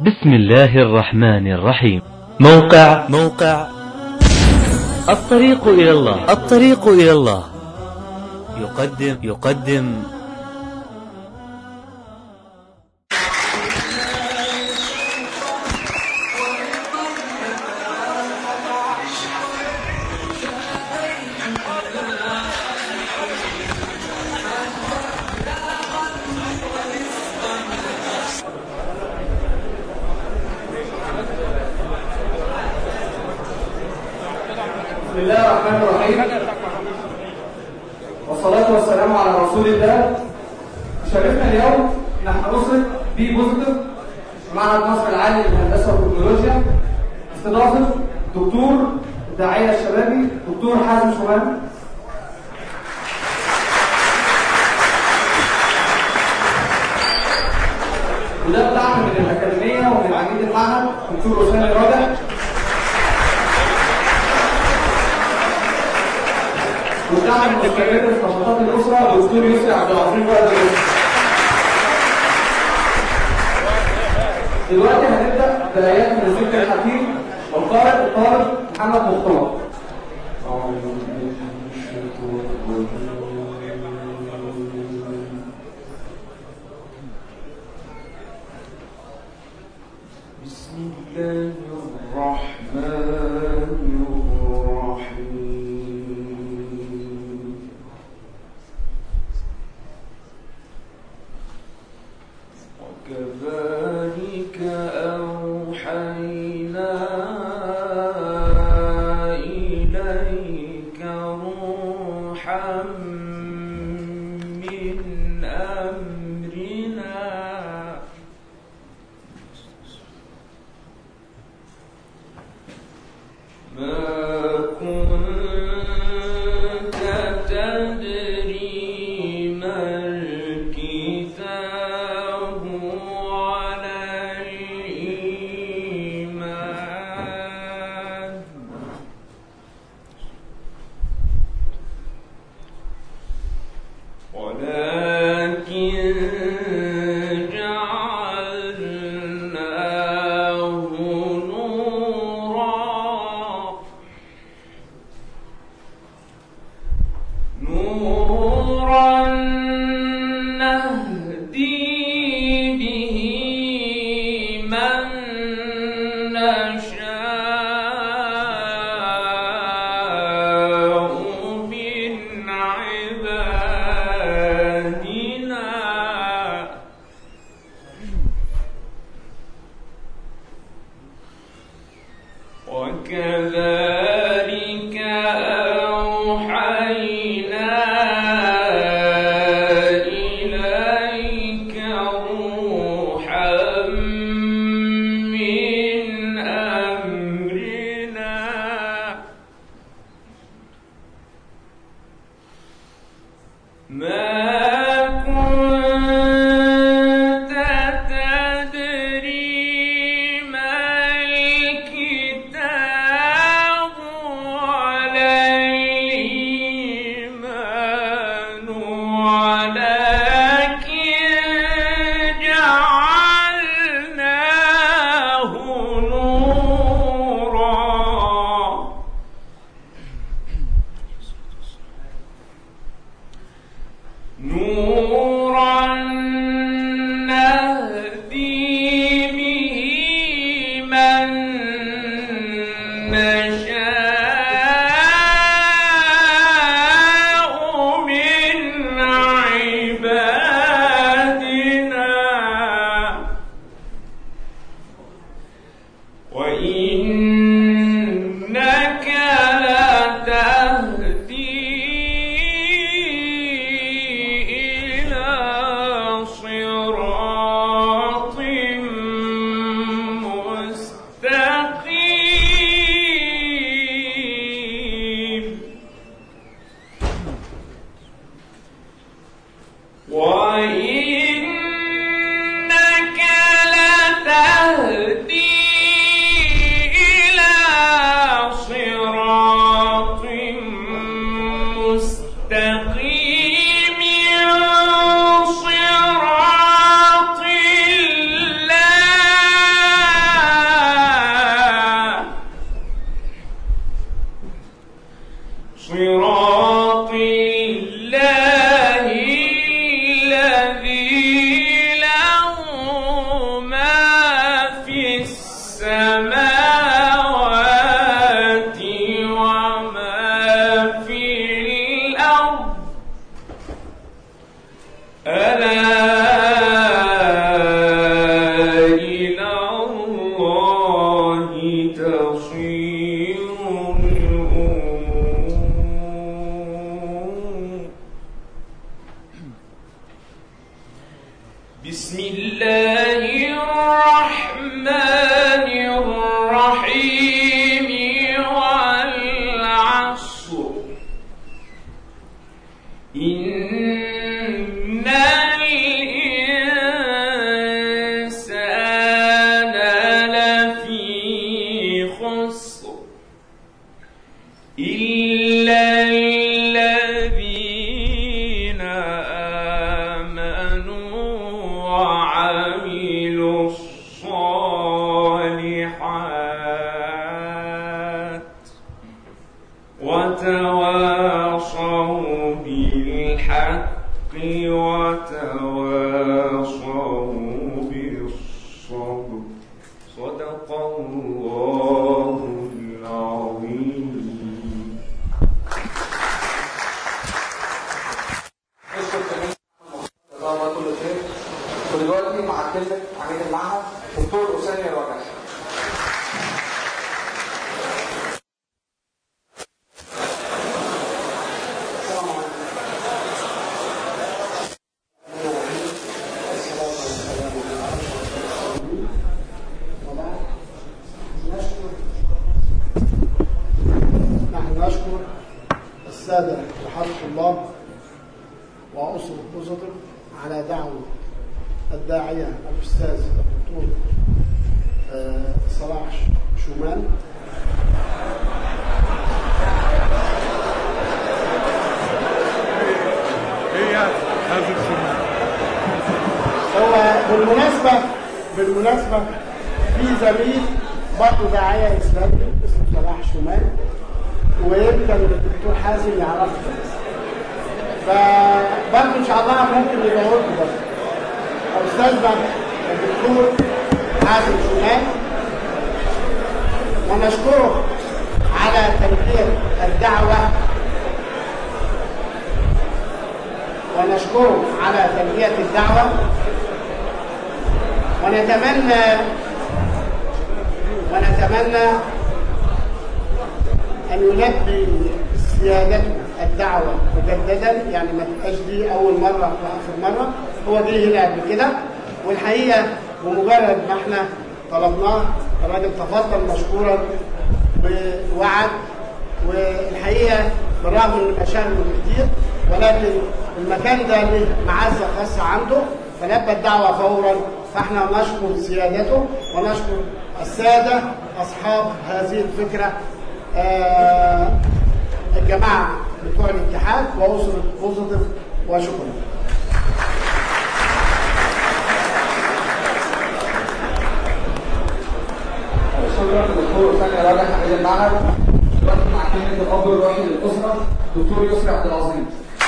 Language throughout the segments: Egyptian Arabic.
بسم الله الرحمن الرحيم موقع موقع الطريق إلى الله الطريق إلى الله يقدم يقدم بسم الله الرحمن الرحيم والصلاة والسلام على رسول الله شرفنا اليوم نحن نصرف بي بوزيتيف معهد مصر العالي للهندسة والتكنولوجيا استضافة دكتور الداعية الشبابي دكتور حازم شومان وده بتاعنا من الأكاديمية ومن عميد المعهد دكتور أسامة رابع ودعم مستمر في نشاطات الأسرة دكتور يسري عبد العظيم وائل يوسف. دلوقتي هنبدأ بآيات من الذكر الحكيم والقارئ الطالب محمد مختار. بسم الله الرحمن الرحيم وكذلك أوحينا إليك روحا من أمرنا ما كنت تدري ما الكتاب ولا الإيمان ولكن جعلناه نورا نورا نهدي به من نشاء من عبادنا وكذلك أوحينا إليك روحا من أمرنا ما كنت تدري ما الكتاب ولا الإيمان ولكن جعلناه نورا نورا نهدي به من نشاء من عبادنا وإنك لتهدي إلى صراط مستقيم وإنك لتهدي إلى صراط مستقيم صراط الله الله الذي له ما في السماوات وما في الأرض ألا إلى الله تصير الأمور بسم الله الرحمن الرحيم والعصر إن الإنسان لفي خسر إلا الذين آمنوا وعملوا الصالحات وتواصوا بالحق وتواصوا بالصبر صدق الله العظيم نشكر كمان جزاه الله كل خير ودلوقتي مع كلمة عميد المعهد دكتور أسامة الوجع نحن نشكر السادة اتحاد الطلاب وأسرة بوزيتيف على دعوة الداعية الأستاذ الدكتور آه، صلاح شومان هو بالمناسبة بالمناسبة في زميل برضه داعية إسلامي اسمه صلاح شومان ويمكن الدكتور حازم يعرفه فبرضه ان شاء الله ممكن يبقى لكم برضه استاذنا الدكتور حازم شمال ونشكره على تلبيه الدعوه ونشكره على تلبيه الدعوه ونتمنى ونتمنى أن يلبي سيادته الدعوة مجددا يعني ما تبقاش دي أول مرة وآخر مرة هو جه هنا قبل كده والحقيقة بمجرد ما احنا طلبناه الراجل تفضل مشكورا ووعد والحقيقة بالرغم من مشاغله كتير ولكن المكان ده له معزة خاصة عنده فلبى الدعوة فورا فاحنا نشكر سيادته ونشكر السادة أصحاب هذه الفكرة آه، الجماعة بتوع الاتحاد وأسرة بوزيتيف وشكرا شكرا دكتور أسامة الوجع عميد المعهد دلوقتي مع كلمة الأب الروحي للأسرة دكتور يسري عبد العظيم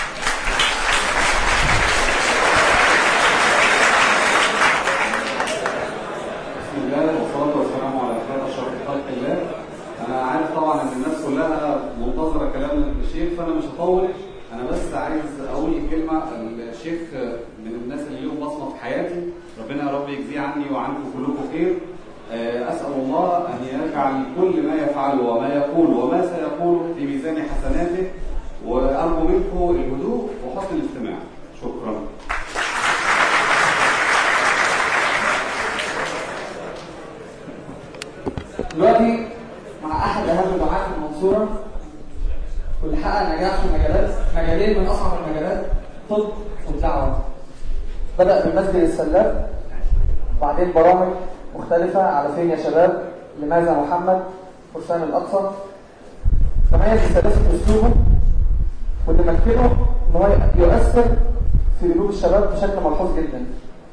بسم الله والصلاة والسلام على خير أشرف خلق الله. أنا عارف طبعا إن الناس كلها منتظرة كلام الشيخ فأنا مش هطول، أنا بس عايز أقول كلمة الشيخ من الناس اللي ليهم بصمة في حياتي، ربنا يا رب يجزيه عني وعنكم كلكم خير. آه، أسأل الله أن يجعل كل ما يفعله وما يقول وما سيقوله في ميزان حسناته وأرجو منكم الهدوء وحسن الاستماع. شكرا. دلوقتي مع احد اهم الدعاة في المنصوره واللي حقق نجاح في مجالات مجالين من اصعب المجالات طب والدعوه بدا بمسجد السلاب وبعدين برامج مختلفه على فين يا شباب لماذا محمد فرسان الاقصى تميز بسلاسه اسلوبه واللي مكنه ان هو يؤثر في قلوب الشباب بشكل ملحوظ جدا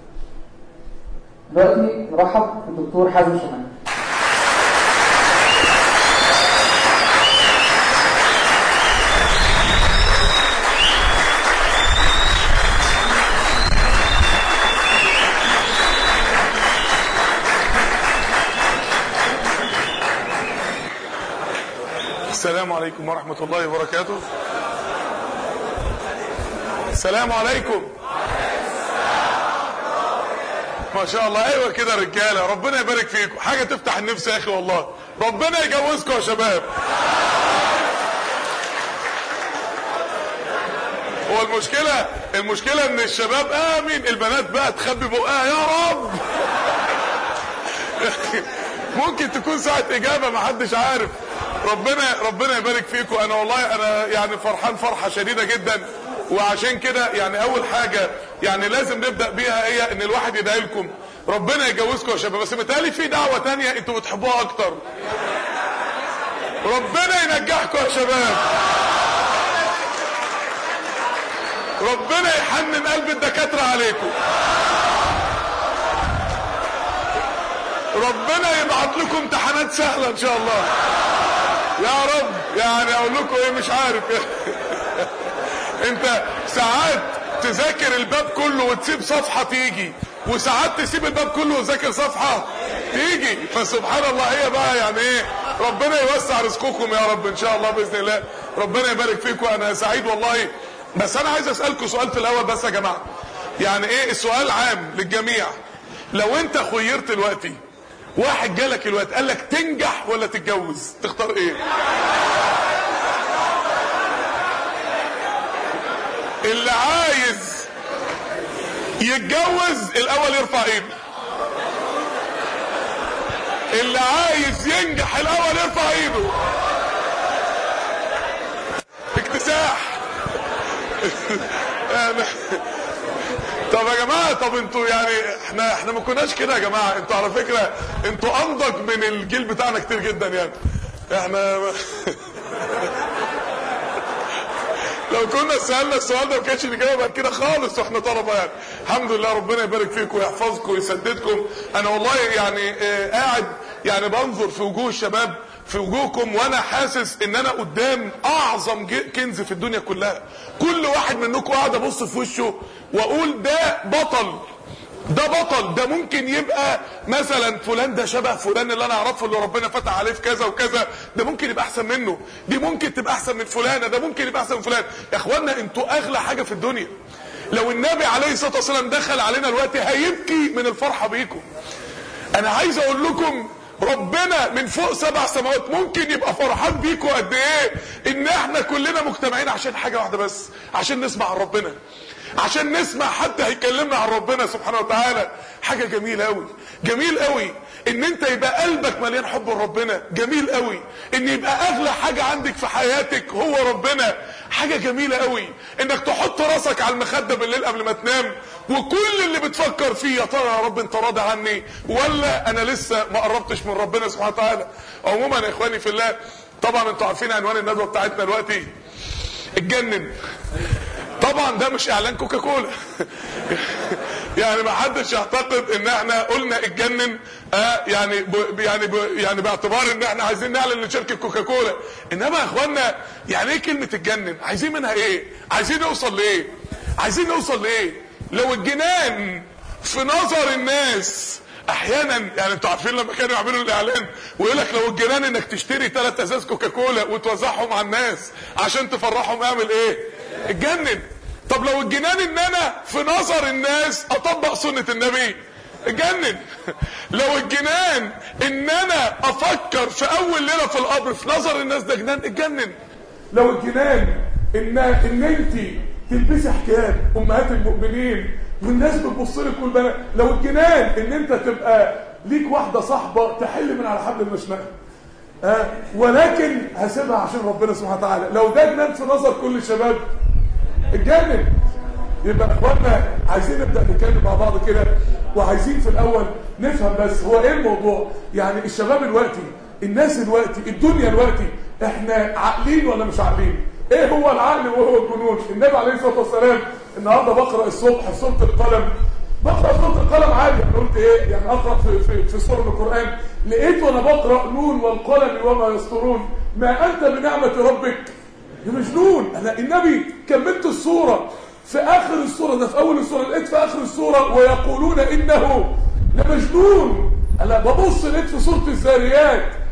دلوقتي نرحب بالدكتور حازم شمال السلام عليكم ورحمة الله وبركاته السلام عليكم ما شاء الله ايوه كده رجاله ربنا يبارك فيكم حاجه تفتح النفس يا اخي والله ربنا يجوزكم يا شباب هو المشكله المشكله ان الشباب امين البنات بقى تخبي بقها يا رب ممكن تكون ساعه اجابه ما حدش عارف ربنا ربنا يبارك فيكم انا والله انا يعني فرحان فرحه شديده جدا وعشان كده يعني اول حاجه يعني لازم نبدا بيها هي ان الواحد يدعي لكم ربنا يجوزكم يا شباب بس متهيألي في دعوه تانية انتوا بتحبوها اكتر ربنا ينجحكم يا شباب ربنا يحنن قلب الدكاتره عليكم ربنا يبعت لكم امتحانات سهله ان شاء الله يا رب يعني اقول لكم ايه مش عارف انت ساعات تذاكر الباب كله وتسيب صفحة تيجي وساعات تسيب الباب كله وتذاكر صفحة تيجي فسبحان الله هي بقى يعني ايه ربنا يوسع رزقكم يا رب ان شاء الله باذن الله ربنا يبارك فيكم انا سعيد والله بس انا عايز اسالكم سؤال في الاول بس يا جماعه يعني ايه السؤال عام للجميع لو انت خيرت دلوقتي واحد جالك الوقت قال لك تنجح ولا تتجوز تختار ايه اللي عايز يتجوز الاول يرفع ايده اللي عايز ينجح الاول يرفع ايده اكتساح يعني طب يا جماعه طب انتوا يعني احنا احنا ما كناش كده يا جماعه انتوا على فكره انتوا انضج من الجيل بتاعنا كتير جدا يعني احنا لو كنا سالنا السؤال ده ما كانش الاجابه بقت كده خالص واحنا طلبه يعني الحمد لله ربنا يبارك فيكم ويحفظكم ويسددكم انا والله يعني آه قاعد يعني بنظر في وجوه الشباب في وجوهكم وانا حاسس ان انا قدام اعظم كنز في الدنيا كلها كل واحد منكم قاعد ابص في وشه واقول ده بطل ده بطل ده ممكن يبقى مثلا فلان ده شبه فلان اللي انا اعرفه اللي ربنا فتح عليه في كذا وكذا ده ممكن يبقى احسن منه دي ممكن تبقى احسن من فلانه ده ممكن يبقى احسن من فلان يا اخوانا انتوا اغلى حاجه في الدنيا لو النبي عليه الصلاه والسلام دخل علينا الوقت هيبكي من الفرحه بيكم انا عايز اقول لكم ربنا من فوق سبع سماوات ممكن يبقى فرحان بيكم قد ايه ان احنا كلنا مجتمعين عشان حاجه واحده بس عشان نسمع عن ربنا عشان نسمع حد هيكلمنا عن ربنا سبحانه وتعالى حاجه جميله قوي جميل قوي ان انت يبقى قلبك مليان حب لربنا جميل قوي ان يبقى اغلى حاجه عندك في حياتك هو ربنا حاجه جميله قوي انك تحط راسك على المخده بالليل قبل ما تنام وكل اللي بتفكر فيه يا ترى يا رب انت راضي عني ولا انا لسه ما قربتش من ربنا سبحانه وتعالى عموما يا اخواني في الله طبعا انتوا عارفين عنوان الندوه بتاعتنا دلوقتي اتجنن طبعا ده مش اعلان كوكاكولا يعني ما حدش يعتقد ان احنا قلنا اتجنن آه يعني ب يعني ب يعني باعتبار ان احنا عايزين نعلن لشركه كوكاكولا انما يا اخوانا يعني ايه كلمه اتجنن عايزين منها ايه عايزين نوصل لايه عايزين نوصل لايه لو الجنان في نظر الناس احيانا يعني انتوا عارفين لما كانوا يعملوا الاعلان ويقول لك لو الجنان انك تشتري ثلاث ازاز كوكاكولا وتوزعهم على الناس عشان تفرحهم اعمل ايه اتجنن طب لو الجنان ان انا في نظر الناس اطبق سنة النبي اتجنن لو الجنان ان انا افكر في اول ليلة في القبر في نظر الناس ده جنان اتجنن لو الجنان ان ان انت تلبسي حجاب امهات المؤمنين والناس بتبص لك والبنات لو الجنان ان انت تبقى ليك واحده صاحبه تحل من على حبل المشنقه آه ولكن هسيبها عشان ربنا سبحانه وتعالى لو ده جنان في نظر كل الشباب اتجنن يبقى اخوانا عايزين نبدا نتكلم مع بعض كده وعايزين في الاول نفهم بس هو ايه الموضوع يعني الشباب دلوقتي الناس دلوقتي الدنيا دلوقتي احنا عاقلين ولا مش عاقلين ايه هو العقل وهو الجنون النبي عليه الصلاه والسلام النهارده بقرا الصبح سوره القلم بقرا سوره القلم عادي انا قلت ايه يعني اقرا في في, في سوره القران لقيت وانا بقرا نون والقلم وما يسطرون ما انت بنعمه ربك يا مجنون انا النبي كملت السوره في اخر السوره ده في اول السوره لقيت في اخر السوره ويقولون انه لمجنون انا ببص لقيت في سوره الذاريات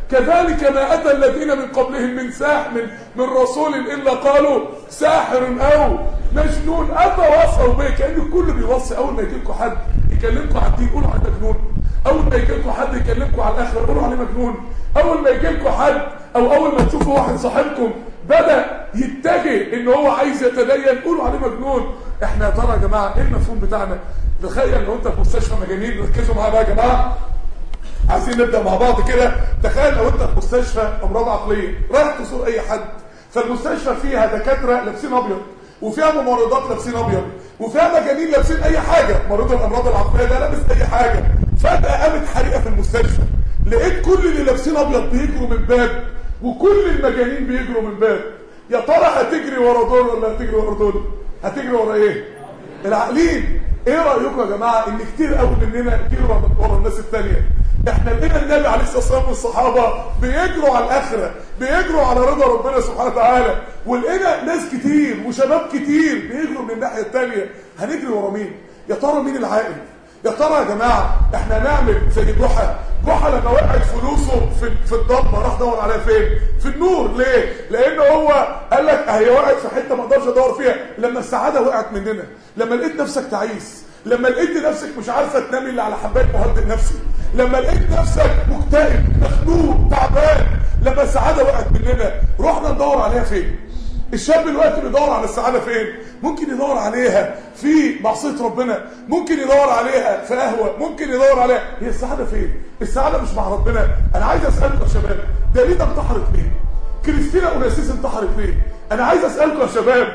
كذلك ما اتى الذين من قبلهم من ساح من من رسول الا قالوا ساحر او مجنون اتواصوا به كان الكل بيوصي اول ما يجي لكم حد يكلمكم عن الدين قولوا عليه مجنون اول ما يجي لكم حد يكلمكم على الاخره قولوا عليه مجنون اول ما يجي لكم حد او اول ما تشوفوا واحد صاحبكم بدا يتجه ان هو عايز يتدين قولوا عليه مجنون احنا يا ترى يا جماعه ايه المفهوم بتاعنا تخيل لو انت في مستشفى مجانين ركزوا معايا بقى يا جماعه عايزين نبدا مع بعض كده تخيل لو انت في مستشفى امراض عقليه رايح تزور اي حد فالمستشفى فيها دكاتره لابسين ابيض وفيها ممرضات لابسين ابيض وفيها مجانين لابسين اي حاجه مريض الامراض العقليه ده لابس اي حاجه فجاه قامت حريقه في المستشفى لقيت كل اللي لابسين ابيض بيجروا من باب وكل المجانين بيجروا من باب يا ترى هتجري ورا دول ولا هتجري ورا دول هتجري ورا ايه العاقلين ايه رايكم يا جماعه ان كتير قوي مننا بيجروا ورا الناس الثانيه احنا لقينا النبي عليه الصلاه والسلام والصحابه بيجروا على الاخره بيجروا على رضا ربنا سبحانه وتعالى ولقينا ناس كتير وشباب كتير بيجروا من الناحيه الثانيه هنجري ورا مين يا ترى مين العاقل يا ترى يا جماعه احنا نعمل زي جحا جحا لما وقعت فلوسه في في الضلمه راح دور عليها فين في النور ليه لان هو قال لك هي وقعت في حته ما اقدرش ادور فيها لما السعاده وقعت مننا لما لقيت نفسك تعيس لما لقيت نفسك مش عارفه تنامي الا على حبايه مهدئ نفسي لما لقيت نفسك مكتئب مخنوق تعبان لما السعاده وقعت مننا رحنا ندور عليها فين الشاب دلوقتي بيدور على السعاده فين ممكن يدور عليها في معصيه ربنا ممكن يدور عليها في قهوه ممكن يدور عليها هي السعاده فين السعاده مش مع ربنا انا عايز اسالكم يا شباب داليدا انتحرت ليه كريستينا اوناسيس انتحرت ليه انا عايز اسالكم يا شباب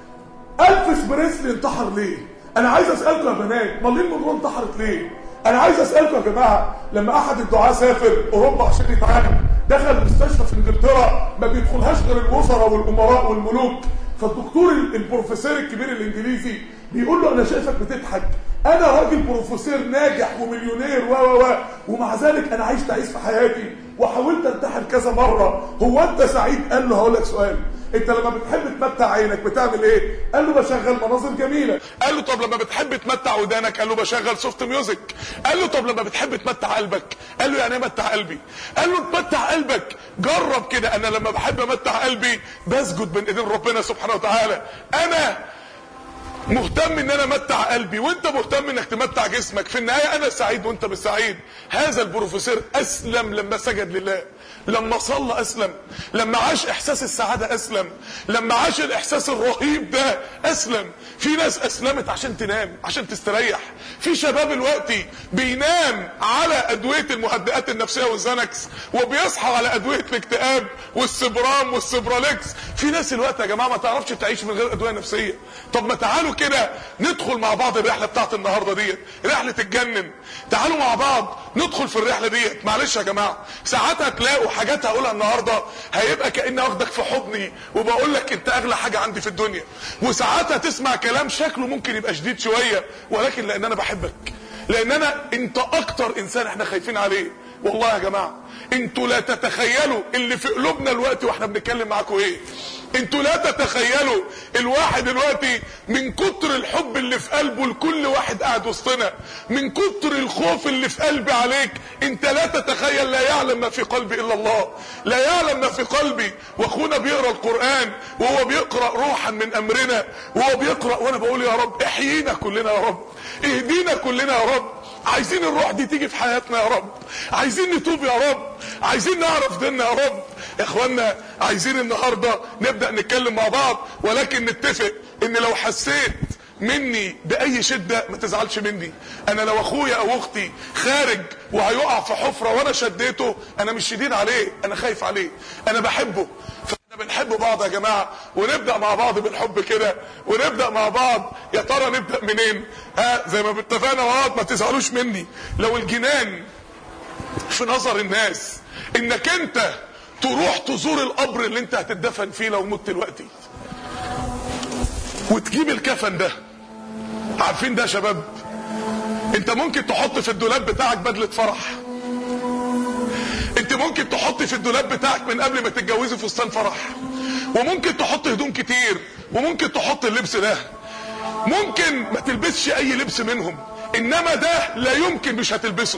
الفيس بريسلي انتحر ليه انا عايز اسالكم يا بنات مارلين مونرو انتحرت ليه انا عايز اسالكم يا جماعه لما احد الدعاه سافر اوروبا عشان يتعالج دخل المستشفى في انجلترا ما بيدخلهاش غير الوزراء والامراء والملوك فالدكتور البروفيسور الكبير الانجليزي بيقول له انا شايفك بتضحك انا راجل بروفيسور ناجح ومليونير و و و ومع ذلك انا عايش تعيس في حياتي وحاولت انتحر كذا مره هو انت سعيد قال له هقول لك سؤال انت لما بتحب تمتع عينك بتعمل ايه قال له بشغل مناظر جميله قال له طب لما بتحب تمتع ودانك قال له بشغل سوفت ميوزك قال له طب لما بتحب تمتع قلبك قال له يعني ايه متع قلبي قال له تمتع قلبك جرب كده انا لما بحب امتع قلبي بسجد بين ايدين ربنا سبحانه وتعالى انا مهتم ان انا امتع قلبي وانت مهتم انك تمتع جسمك في النهايه انا سعيد وانت مش سعيد هذا البروفيسور اسلم لما سجد لله لما صلى اسلم لما عاش احساس السعاده اسلم لما عاش الاحساس الرهيب ده اسلم في ناس اسلمت عشان تنام عشان تستريح في شباب دلوقتي بينام على ادويه المهدئات النفسيه والزانكس وبيصحى على ادويه الاكتئاب والسبرام والسبراليكس في ناس الوقت يا جماعه ما تعرفش تعيش من غير ادويه نفسيه طب ما تعالوا كده ندخل مع بعض الرحله بتاعت النهارده ديت رحله الجنن تعالوا مع بعض ندخل في الرحله ديت معلش يا جماعه ساعات هتلاقوا حاجات هقولها النهارده هيبقى كاني واخدك في حضني وبقول لك انت اغلى حاجه عندي في الدنيا وساعات هتسمع كلام شكله ممكن يبقى شديد شويه ولكن لان انا بحبك لان انا انت اكتر انسان احنا خايفين عليه والله يا جماعه انتوا لا تتخيلوا اللي في قلوبنا الوقت واحنا بنتكلم معاكم ايه انتوا لا تتخيلوا الواحد دلوقتي من كتر الحب اللي في قلبه لكل واحد قاعد وسطنا من كتر الخوف اللي في قلبي عليك انت لا تتخيل لا يعلم ما في قلبي الا الله لا يعلم ما في قلبي واخونا بيقرا القران وهو بيقرا روحا من امرنا وهو بيقرا وانا بقول يا رب احيينا كلنا يا رب اهدينا كلنا يا رب عايزين الروح دي تيجي في حياتنا يا رب عايزين نتوب يا رب عايزين نعرف ديننا يا رب يا اخوانا عايزين النهارده نبدا نتكلم مع بعض ولكن نتفق ان لو حسيت مني باي شده ما تزعلش مني انا لو اخويا او اختي خارج وهيقع في حفره وانا شديته انا مش شديد عليه انا خايف عليه انا بحبه فاحنا بنحب بعض يا جماعه ونبدا مع بعض بالحب كده ونبدا مع بعض يا ترى نبدا منين ها زي ما اتفقنا مع بعض ما تزعلوش مني لو الجنان في نظر الناس انك انت تروح تزور القبر اللي انت هتدفن فيه لو مت دلوقتي وتجيب الكفن ده عارفين ده يا شباب انت ممكن تحط في الدولاب بتاعك بدلة فرح انت ممكن تحط في الدولاب بتاعك من قبل ما تتجوزي فستان فرح وممكن تحط هدوم كتير وممكن تحط اللبس ده ممكن ما تلبسش اي لبس منهم انما ده لا يمكن مش هتلبسه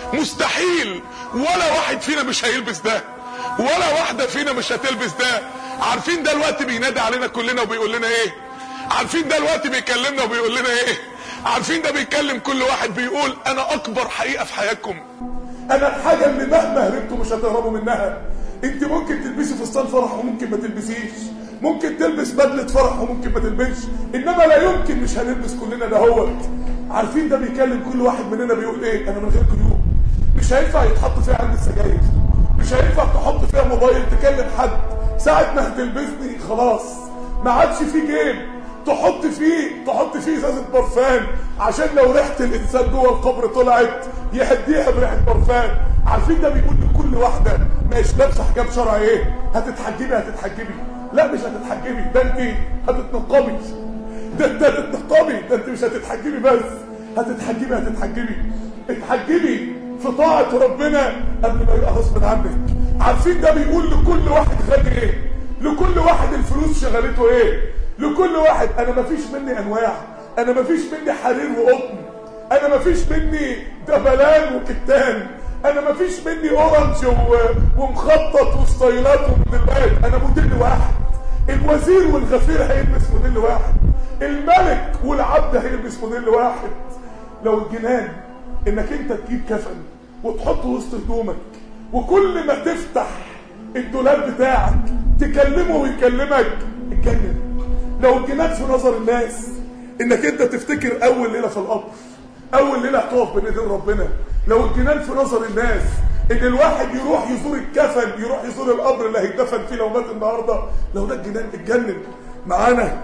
مستحيل ولا واحد فينا مش هيلبس ده ولا واحدة فينا مش هتلبس ده عارفين ده الوقت بينادي علينا كلنا وبيقول لنا ايه عارفين ده الوقت بيكلمنا وبيقول لنا ايه عارفين ده بيكلم كل واحد بيقول انا اكبر حقيقة في حياتكم انا الحاجة اللي مهما هربتوا مش هتهربوا منها انت ممكن تلبسي فستان فرح وممكن ما تلبسيش ممكن تلبس بدلة فرح وممكن ما تلبسش انما لا يمكن مش هنلبس كلنا دهوت عارفين ده بيكلم كل واحد مننا بيقول ايه انا من غير قيود مش هينفع يتحط فيها عند السجاير مش هينفع تحط فيها موبايل تكلم حد ساعة ما هتلبسني خلاص ما عادش في جيب تحط فيه تحط فيه ازازه برفان عشان لو ريحه الانسان جوه القبر طلعت يهديها بريحه برفان عارفين ده بيقول لكل واحده مش لابسه حجاب شرعي ايه هتتحجبي هتتحجبي لا مش هتتحجبي ده انت هتتنقبي ده انت هتتنقبي ده انت مش هتتحجبي بس هتتحجبي هتتحجبي اتحجبي في طاعه ربنا قبل ما يبقى غصب عنك عارفين ده بيقول لكل واحد غني ايه لكل واحد الفلوس شغلته ايه لكل واحد انا مفيش مني انواع انا مفيش مني حرير وقطن انا مفيش مني دبلان وكتان انا مفيش مني اورنج و... ومخطط وستايلات وموديلات انا موديل واحد الوزير والغفير هيلبس موديل واحد الملك والعبد هيلبس موديل واحد لو الجنان انك انت تجيب كفن وتحطه وسط هدومك وكل ما تفتح الدولاب بتاعك تكلمه ويكلمك اتكلم لو الجنان في نظر الناس انك انت تفتكر اول ليله في القبر اول ليله هتقف بين ايدين ربنا لو الجنان في نظر الناس ان الواحد يروح يزور الكفن يروح يزور القبر اللي هيتدفن فيه لو مات النهارده لو ده الجنان اتجنن معانا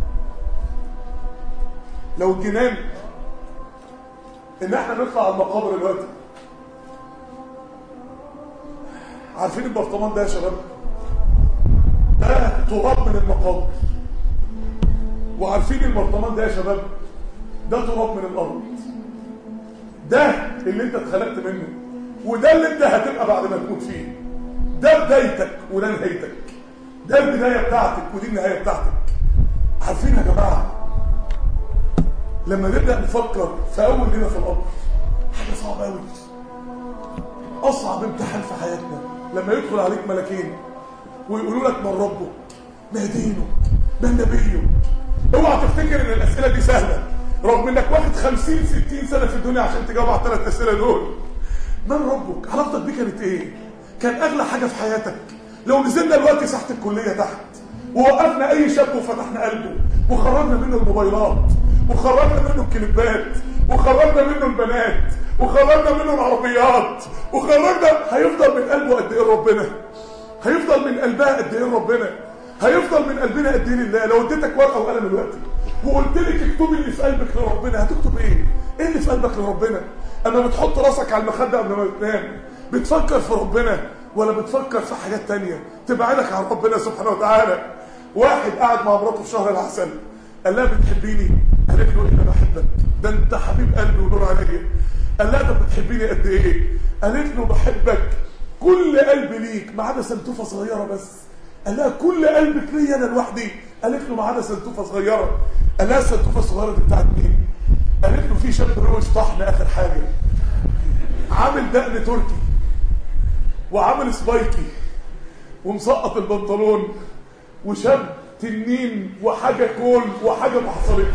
لو الجنان ان احنا نطلع على المقابر دلوقتي عارفين البرطمان ده يا شباب ده تراب من المقابر وعارفين البرطمان ده يا شباب ده تراب من الارض ده اللي انت اتخلقت منه وده اللي انت هتبقى بعد ما تموت فيه ده بدايتك وده نهايتك ده البدايه بتاعتك ودي النهايه بتاعتك عارفين يا جماعه لما نبدا نفكر في اول ليله في القبر حاجه صعبه قوي اصعب امتحان في حياتنا لما يدخل عليك ملكين ويقولوا لك من ربك ما دينك ما نبيك اوعى تفتكر ان الاسئله دي سهله رغم انك واخد 50 60 سنه في الدنيا عشان تجاوب على الثلاث اسئله دول من ربك علاقتك بيه كانت ايه كان اغلى حاجه في حياتك لو نزلنا دلوقتي ساحه الكليه تحت ووقفنا اي شاب وفتحنا قلبه وخرجنا منه الموبايلات وخرجنا منه الكليبات وخرجنا منه البنات وخرجنا منه العربيات وخرجنا هيفضل من قلبه قد ايه ربنا هيفضل من قلبها قد ايه ربنا هيفضل من قلبنا قد ايه لله لو اديتك ورقه وقلم دلوقتي وقلت لك اكتبي اللي في قلبك لربنا هتكتب ايه ايه اللي في قلبك لربنا اما بتحط راسك على المخده قبل ما تنام بتفكر في ربنا ولا بتفكر في حاجات تانية تبعدك عن ربنا سبحانه وتعالى واحد قاعد مع مراته في شهر العسل قال لها بتحبيني قالت له انا بحبك ده انت حبيب قلبي ونور عليا قال لها طب بتحبيني قد ايه قالت له بحبك كل قلبي ليك ما عدا سنتوفه صغيره بس قال لها كل قلبك ليا انا لوحدي قالت له ما عدا سنتوفه صغيره قال لها السنتوفه الصغيره دي بتاعت مين قالت له في شاب روش طحن اخر حاجه عامل دقن تركي وعامل سبايكي ومسقط البنطلون وشاب تنين وحاجه كول وحاجه ما حصلتش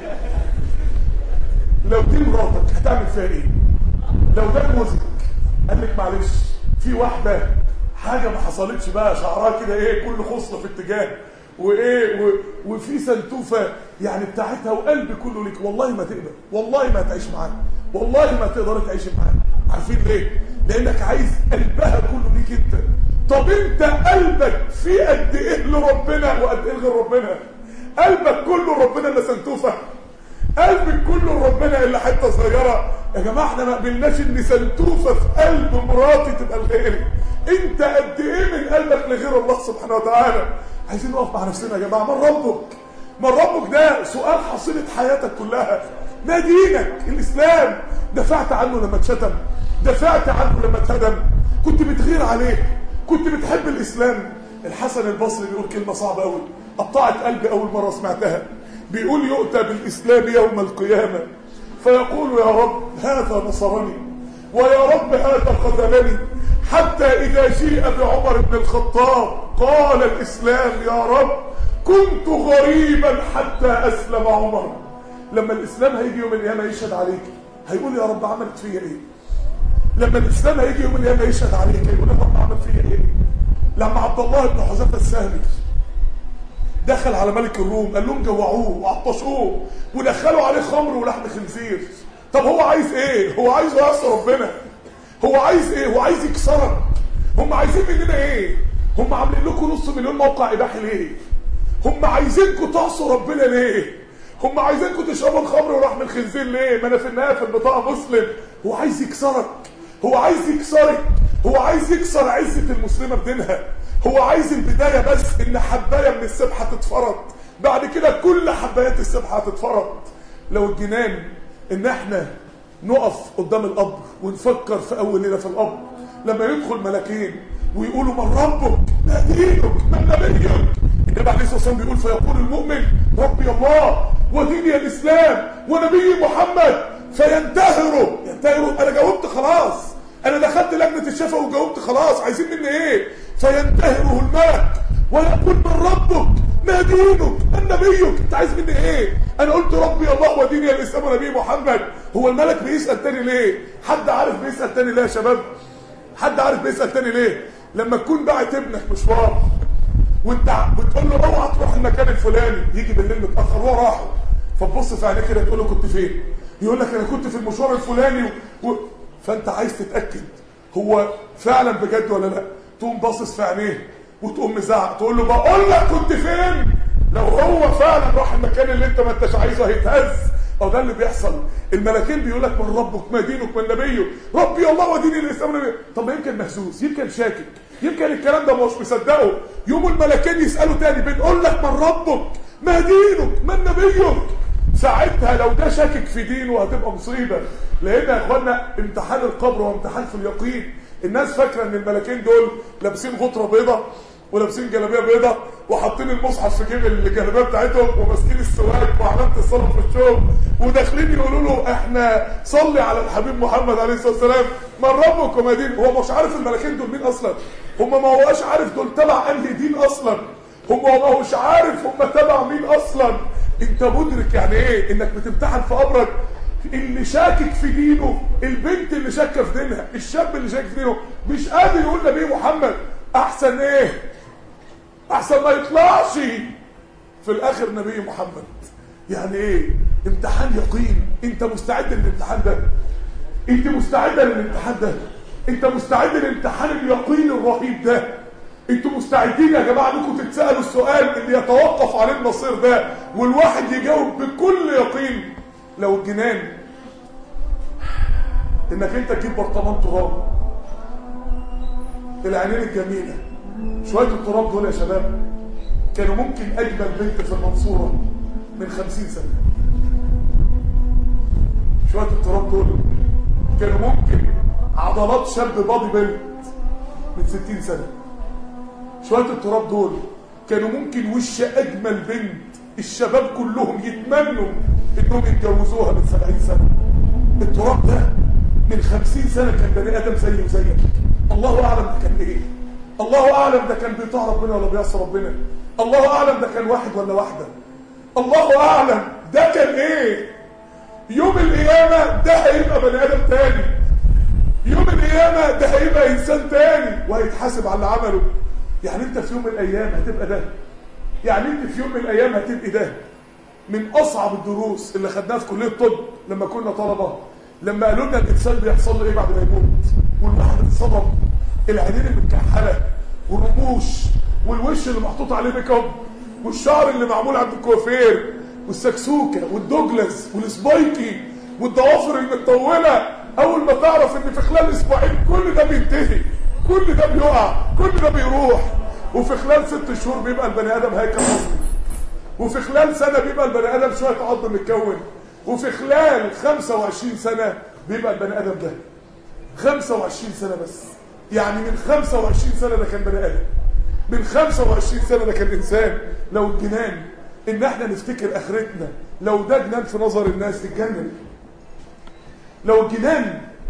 لو دي مراتك هتعمل فيها ايه لو ده جوزك قال لك معلش في واحده حاجه ما حصلتش بقى شعرها كده ايه كل خصله في اتجاه وايه و... وفي سنتوفه يعني بتاعتها وقلبي كله ليك والله ما تقبل والله ما هتعيش معاها والله ما تقدر تعيش معاها عارفين ليه لانك عايز قلبها كله ليك انت طب انت قلبك في قد ايه لربنا وقد ايه لغير ربنا قلبك كله ربنا اللي سنتوفه قلبك كله ربنا الا حته صغيره يا جماعه احنا ما قبلناش ان سنتوفه في قلب مراتي تبقى لغيري انت قد ايه من قلبك لغير الله سبحانه وتعالى عايزين نقف مع نفسنا يا جماعه من ربك من ربك ده سؤال حصيله حياتك كلها ما دينك الاسلام دفعت عنه لما اتشتم دفعت عنه لما اتهدم كنت بتغير عليه كنت بتحب الاسلام الحسن البصري بيقول كلمه صعبه قوي قطعت قلبي اول مره سمعتها بيقول يؤتى بالاسلام يوم القيامه فيقول يا رب هذا نصرني ويا رب هذا خذلني حتى إذا جيء بعمر بن الخطاب قال الإسلام يا رب كنت غريبا حتى أسلم عمر لما الإسلام هيجي يوم القيامة يشهد عليك هيقول يا رب عملت فيا إيه لما الإسلام هيجي يوم القيامة يشهد عليك هيقول يا رب عمل فيا إيه لما عبد الله بن حذيفة السهمي دخل على ملك الروم قال لهم جوعوه وعطشوه ودخلوا عليه خمر ولحم خنزير طب هو عايز ايه هو عايز يعصي ربنا هو عايز ايه هو عايز يكسرك هم عايزين مننا ايه هم عاملين لكم نص مليون موقع اباحي ليه هم عايزينكم تعصوا ربنا ليه هم عايزينكم تشربوا الخمر ولحم الخنزير ليه ما انا في النهايه في البطاقه مسلم هو عايز يكسرك هو عايز يكسرك هو عايز يكسر عزه المسلمه بدينها هو عايز البدايه بس ان حبايه من السبحه تتفرط بعد كده كل حبايات السبحه هتتفرط لو الجنان ان احنا نقف قدام القبر ونفكر في اول ليله في القبر لما يدخل ملكين ويقولوا من ربك ما دينك من نبيك النبي عليه الصلاه والسلام بيقول فيقول المؤمن ربي الله وديني الاسلام ونبي محمد فينتهروا ينتهروا انا جاوبت خلاص انا دخلت لجنه الشفا وجاوبت خلاص عايزين مني ايه فينتهره الملك ويقول من ربك ما دينك من نبيك انت عايز مني ايه انا قلت ربي الله وديني الاسلام ونبي محمد هو الملك بيسال تاني ليه حد عارف بيسال تاني ليه يا شباب حد عارف بيسال تاني ليه لما تكون باعت ابنك مشوار وانت بتقول له اوعى تروح المكان الفلاني يجي بالليل متاخر هو راحه فتبص في عينيه كده تقول له كنت فين يقول لك انا كنت في المشوار الفلاني و... فانت عايز تتاكد هو فعلا بجد ولا لا تقوم باصص في عينيه وتقوم مزعق تقول له بقول لك كنت فين لو هو فعلا راح المكان اللي انت ما انتش عايزه هيتهز او ده اللي بيحصل الملاكين بيقول لك من ربك ما دينك من نبيه ربي الله وديني الاسلام ونبيه طب ما يمكن مهزوز يمكن شاكك يمكن الكلام ده مش مصدقه يوم الملاكين يسالوا تاني بنقول لك من ربك ما دينك من نبيك ساعتها لو ده شاكك في دينه هتبقى مصيبه لان يا اخوانا امتحان القبر هو امتحان في اليقين الناس فاكره ان الملاكين دول لابسين غطره بيضه ولابسين جلابيه بيضه وحاطين المصحف في جيب الجلابيه بتاعتهم وماسكين السواك وعلامه الصلاه في وشهم وداخلين يقولوا له احنا صلي على الحبيب محمد عليه الصلاه والسلام من ربك وما دين هو مش عارف الملاكين دول مين اصلا هم ما هوش عارف دول تبع انهي دين اصلا هم ما هوش عارف هم تبع مين اصلا انت مدرك يعني ايه انك بتمتحن في قبرك اللي شاكك في دينه البنت اللي شاكه في دينها الشاب اللي شاكك في دينه مش قادر يقول نبي محمد احسن ايه احسن ما يطلعش في الاخر نبي محمد يعني ايه امتحان يقين انت مستعد للامتحان ده انت مستعده للامتحان ده انت مستعد للامتحان اليقين الرهيب ده انتوا مستعدين يا جماعه انكم تتسالوا السؤال اللي يتوقف عليه المصير ده والواحد يجاوب بكل يقين لو الجنان انك انت تجيب برطمان تراب العينين الجميله شويه التراب دول يا شباب كانوا ممكن اجمل بنت في المنصوره من خمسين سنه شويه التراب دول كانوا ممكن عضلات شاب بادي بيلد من ستين سنه شويه التراب دول كانوا ممكن وش اجمل بنت الشباب كلهم يتمنوا انهم يتجوزوها من 70 سنه التراب ده من 50 سنه كان بني ادم زيه وزيك الله اعلم ده كان ايه الله اعلم ده كان بيطاع ربنا ولا بيعصي ربنا الله اعلم ده كان واحد ولا واحده الله اعلم ده كان ايه يوم القيامه ده هيبقى بني ادم تاني يوم القيامه ده هيبقى انسان تاني وهيتحاسب على اللي عمله يعني انت في يوم من الايام هتبقى ده يعني انت في يوم من الايام هتبقى ده من اصعب الدروس اللي خدناها في كليه الطب لما كنا طلبه لما قالوا لنا الانسان بيحصل له ايه بعد ما يموت والواحد اتصدم العينين المتكحله والرموش والوش اللي محطوط عليه ميك اب والشعر اللي معمول عند الكوافير والسكسوكه والدوجلاس والسبايكي والضوافر المطوله اول ما تعرف ان في خلال اسبوعين كل ده بينتهي كل ده بيقع كل ده بيروح وفي خلال ست شهور بيبقى البني ادم هيكل عظمي وفي خلال سنه بيبقى البني ادم شويه عظم متكون وفي خلال 25 سنه بيبقى البني ادم ده 25 سنه بس يعني من 25 سنه ده كان بني ادم من 25 سنه ده كان انسان لو الجنان ان احنا نفتكر اخرتنا لو ده جنان في نظر الناس تتجنن لو الجنان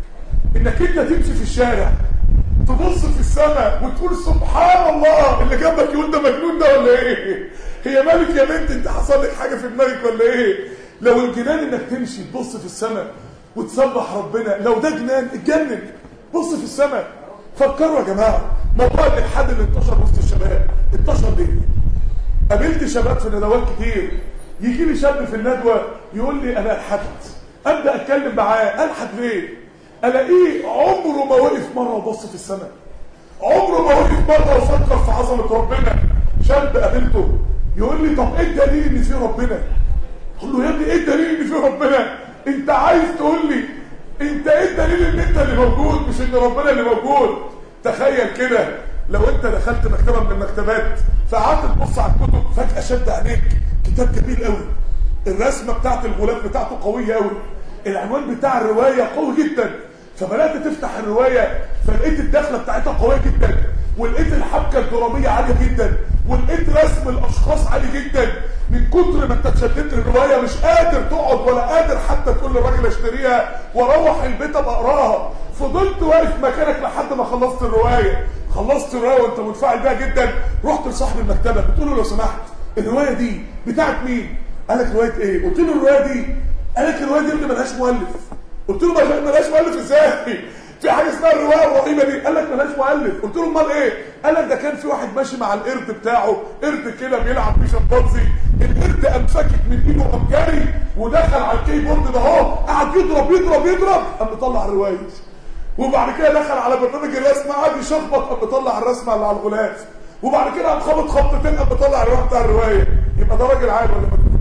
انك انت تمشي في الشارع تبص في السماء وتقول سبحان الله اللي جنبك يقول ده مجنون ده ولا ايه هي مالك يا بنت انت حصل لك حاجه في دماغك ولا ايه لو الجنان انك تمشي تبص في السماء وتسبح ربنا لو ده جنان اتجنن بص في السماء فكروا يا جماعه موضوع الالحاد اللي انتشر وسط الشباب انتشر ليه قابلت شباب في ندوات كتير يجي لي شاب في الندوه يقول لي انا الحدت ابدا اتكلم معاه الحد ليه الاقيه عمره ما وقف مره وبص في السماء عمره ما وقف مره وفكر في عظمه ربنا شاب قابلته يقول لي طب ايه الدليل ان في ربنا اقول له يا ابني ايه الدليل ان في ربنا انت عايز تقول لي انت ايه الدليل ان انت اللي موجود مش ان ربنا اللي موجود تخيل كده لو انت دخلت مكتبه من المكتبات فقعدت تبص على الكتب فجاه شد عينيك كتاب جميل قوي الرسمه بتاعت الغلاف بتاعته قويه قوي العنوان بتاع الروايه قوي جدا فبدات تفتح الروايه فلقيت الدخله بتاعتها قويه جدا ولقيت الحبكه الدراميه عاليه جدا ولقيت رسم الاشخاص عالي جدا من كتر ما انت اتشددت الروايه مش قادر تقعد ولا قادر حتى تقول للراجل اشتريها واروح البيت ابقى اقراها فضلت واقف مكانك لحد ما خلصت الروايه خلصت الروايه وانت منفعل بيها جدا رحت لصاحب المكتبه بتقول له لو سمحت الروايه دي بتاعت مين قال لك روايه ايه قلت له الروايه دي قال لك الروايه دي اللي ملهاش مؤلف قلت له ملهاش مؤلف ازاي في حاجه اسمها الروايه الرهيبه دي قال لك ملهاش مؤلف قلت له امال ايه قال لك ده كان في واحد ماشي مع القرد بتاعه قرد كده بيلعب بيه شمبانزي القرد قام فاكك من ايده وقام جاري ودخل على الكيبورد ده اهو قعد يضرب يضرب يضرب قام مطلع الروايه وبعد كده دخل على برنامج الرسم قعد يشخبط قام مطلع الرسمه اللي على الغلاف وبعد كده قام خبط خبطتين قام مطلع الروايه بتاع الروايه يبقى ده راجل عاقل ولا مجنون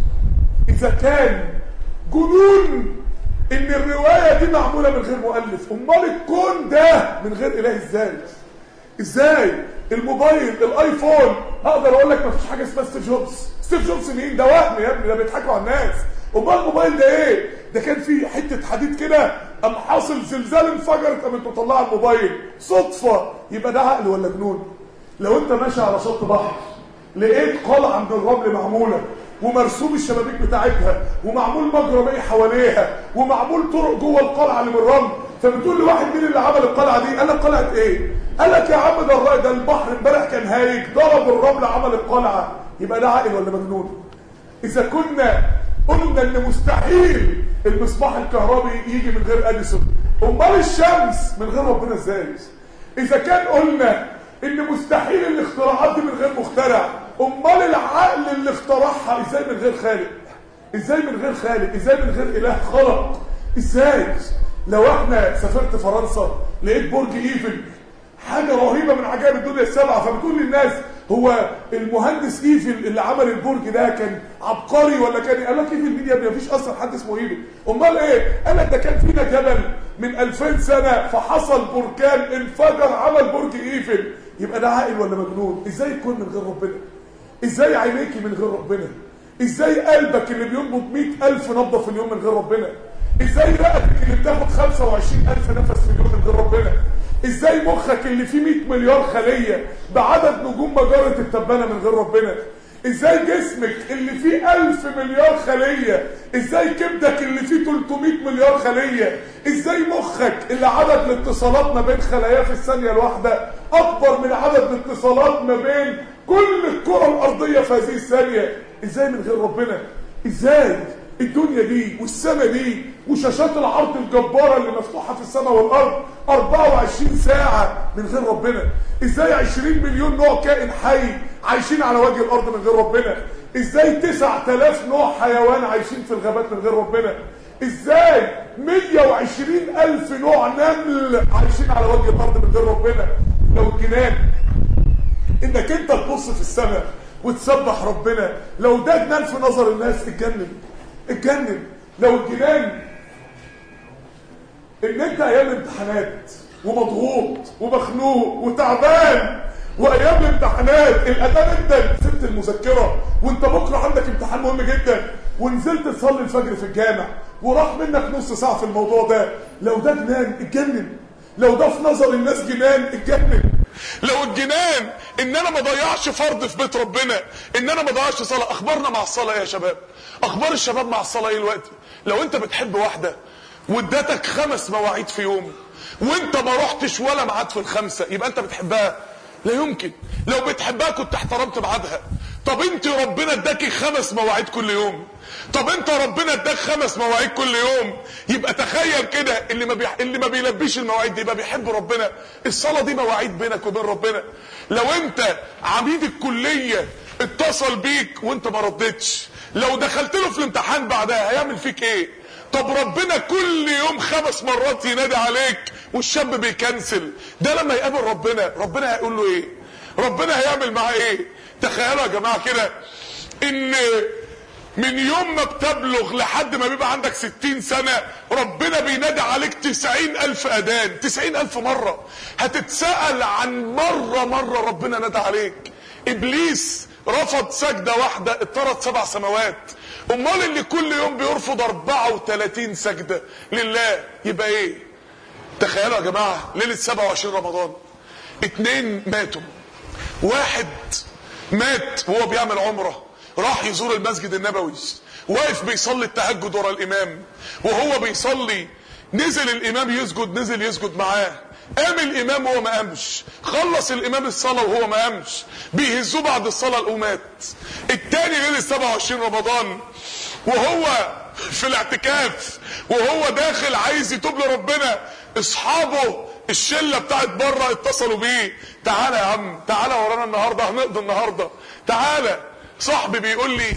اذا كان جنون ان الروايه دي معموله من غير مؤلف امال الكون ده من غير اله ازاي ازاي الموبايل الايفون اقدر اقول لك مفيش حاجه اسمها ستيف جوبز ستيف جوبز مين ده وهم يا ابني ده بيضحكوا على الناس امال الموبايل ده ايه ده كان فيه حته حديد كده قام حاصل زلزال انفجرت قامت مطلعه الموبايل صدفه يبقى ده عقل ولا جنون لو انت ماشي على شط بحر لقيت قلعه من الرمل معموله ومرسوم الشبابيك بتاعتها ومعمول مجرى مائي حواليها ومعمول طرق جوه القلعه اللي من الرمل فبتقول لواحد مين اللي عمل القلعه دي قال لك قلعه ايه قال لك يا عم ده الراي ده البحر امبارح كان هايج ضرب الرمل عمل القلعه يبقى ده عاقل ولا مجنون اذا كنا قلنا ان مستحيل المصباح الكهربي يجي من غير اديسون امال الشمس من غير ربنا ازاي اذا كان قلنا ان مستحيل الاختراعات دي من غير مخترع امال العقل اللي اخترعها ازاي من غير خالق ازاي من غير خالق ازاي من غير اله خلق ازاي لو احنا سافرت فرنسا لقيت برج ايفل حاجه رهيبه من عجائب الدنيا السبعه فبتقول للناس هو المهندس ايفل اللي عمل البرج ده كان عبقري ولا كان قال لك ايفل مين يا ابني مفيش اصلا حد اسمه ايفل امال ايه قال لك ده كان فينا جبل من 2000 سنه فحصل بركان انفجر عمل برج ايفل يبقى ده عاقل ولا مجنون ازاي يكون من غير ربنا ازاي عينيكي من غير ربنا ازاي قلبك اللي بينبض 100000 نبضه في اليوم من غير ربنا ازاي رئتك اللي بتاخد 25000 نفس في اليوم من غير ربنا ازاي مخك اللي فيه 100 مليار خليه بعدد نجوم مجره التبانه من غير ربنا ازاي جسمك اللي فيه 1000 مليار خليه ازاي كبدك اللي فيه 300 مليار خليه ازاي مخك اللي عدد الاتصالات ما بين خلاياه في الثانيه الواحده اكبر من عدد الاتصالات ما بين كل الكره الارضيه في هذه الثانيه ازاي من غير ربنا ازاي الدنيا دي والسماء دي وشاشات العرض الجبارة اللي مفتوحة في السماء والأرض 24 ساعة من غير ربنا ازاي 20 مليون نوع كائن حي عايشين على وجه الأرض من غير ربنا ازاي 9000 نوع حيوان عايشين في الغابات من غير ربنا ازاي 120 ألف نوع نمل عايشين على وجه الأرض من غير ربنا لو الجنان انك انت تبص في السماء وتسبح ربنا لو ده جنان في نظر الناس اتجنن اتجنن لو الجنان ان انت ايام الامتحانات ومضغوط ومخنوق وتعبان وايام الامتحانات الاداء انت سبت المذكره وانت بكره عندك امتحان مهم جدا ونزلت تصلي الفجر في الجامع وراح منك نص ساعه في الموضوع ده لو ده جنان اتجنن لو ده في نظر الناس جنان اتجنن لو الجنان ان انا ما ضيعش فرض في بيت ربنا ان انا ما ضيعش صلاه اخبارنا مع الصلاه يا شباب اخبار الشباب مع الصلاه ايه دلوقتي لو انت بتحب واحده وادتك خمس مواعيد في يوم وانت ما رحتش ولا ميعاد في الخمسه يبقى انت بتحبها لا يمكن لو بتحبها كنت احترمت ميعادها طب انت ربنا اداكي خمس مواعيد كل يوم طب انت ربنا اداك خمس مواعيد كل يوم يبقى تخيل كده اللي ما بيح... اللي ما بيلبيش المواعيد دي يبقى بيحب ربنا الصلاه دي مواعيد بينك وبين ربنا لو انت عميد الكليه اتصل بيك وانت ما ردتش لو دخلت له في الامتحان بعدها هيعمل فيك ايه طب ربنا كل يوم خمس مرات ينادي عليك والشاب بيكنسل ده لما يقابل ربنا ربنا هيقول له ايه ربنا هيعمل معاه ايه تخيلوا يا جماعه كده ان من يوم ما بتبلغ لحد ما بيبقى عندك ستين سنة ربنا بينادي عليك تسعين ألف أذان تسعين ألف مرة هتتسأل عن مرة مرة ربنا نادى عليك إبليس رفض سجدة واحدة اضطرت سبع سماوات امال اللي كل يوم بيرفض 34 سجدة لله يبقى ايه تخيلوا يا جماعة ليلة 27 رمضان اتنين ماتوا واحد مات وهو بيعمل عمره راح يزور المسجد النبوي واقف بيصلي التهجد ورا الامام وهو بيصلي نزل الامام يسجد نزل يسجد معاه قام الامام وهو ما قامش خلص الامام الصلاه وهو ما قامش بيهزوه بعد الصلاه الامات التاني ليله 27 رمضان وهو في الاعتكاف وهو داخل عايز يتوب لربنا اصحابه الشله بتاعت بره اتصلوا بيه تعالى يا عم تعالى ورانا النهارده هنقضي النهارده تعالى صاحبي بيقول لي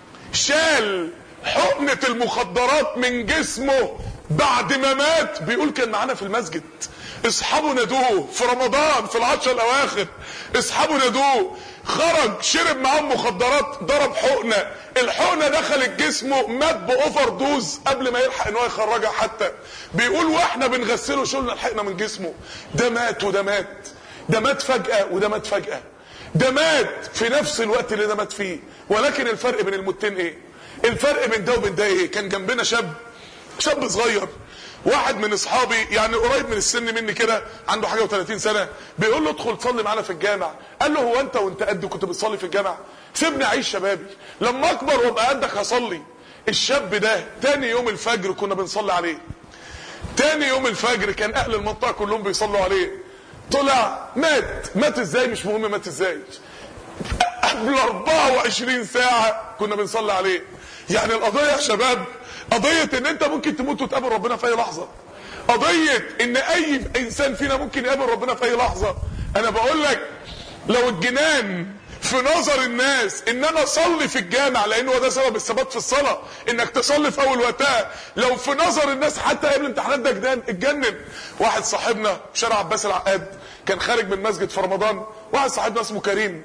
شال حقنة المخدرات من جسمه بعد ما مات بيقول كان معانا في المسجد اصحابه نادوه في رمضان في العشر الاواخر اصحابه نادوه خرج شرب معاهم مخدرات ضرب حقنة الحقنة دخلت جسمه مات باوفر دوز قبل ما يلحق ان هو يخرجها حتى بيقول واحنا بنغسله شلنا الحقنة من جسمه ده مات وده مات ده مات فجأة وده مات فجأة ده مات في نفس الوقت اللي ده مات فيه ولكن الفرق بين الموتين ايه الفرق بين ده وبين ده ايه كان جنبنا شاب شاب صغير واحد من اصحابي يعني قريب من السن مني كده عنده حاجه و30 سنه بيقول له ادخل صلي معانا في الجامع قال له هو انت وانت قد كنت بتصلي في الجامع سيبني اعيش شبابي لما اكبر وابقى قدك هصلي الشاب ده تاني يوم الفجر كنا بنصلي عليه تاني يوم الفجر كان اهل المنطقه كلهم بيصلوا عليه طلع مات مات ازاي مش مهم مات ازاي قبل 24 ساعة كنا بنصلي عليه يعني القضية يا شباب قضية ان انت ممكن تموت وتقابل ربنا في اي لحظة قضية ان اي انسان فينا ممكن يقابل ربنا في اي لحظة انا بقول لك لو الجنان في نظر الناس ان انا اصلي في الجامع لان هو ده سبب الثبات في الصلاه انك تصلي في اول وقتها لو في نظر الناس حتى قبل الامتحانات ده جدان اتجنن واحد صاحبنا في شارع عباس العقاد كان خارج من مسجد في رمضان واحد صاحبنا اسمه كريم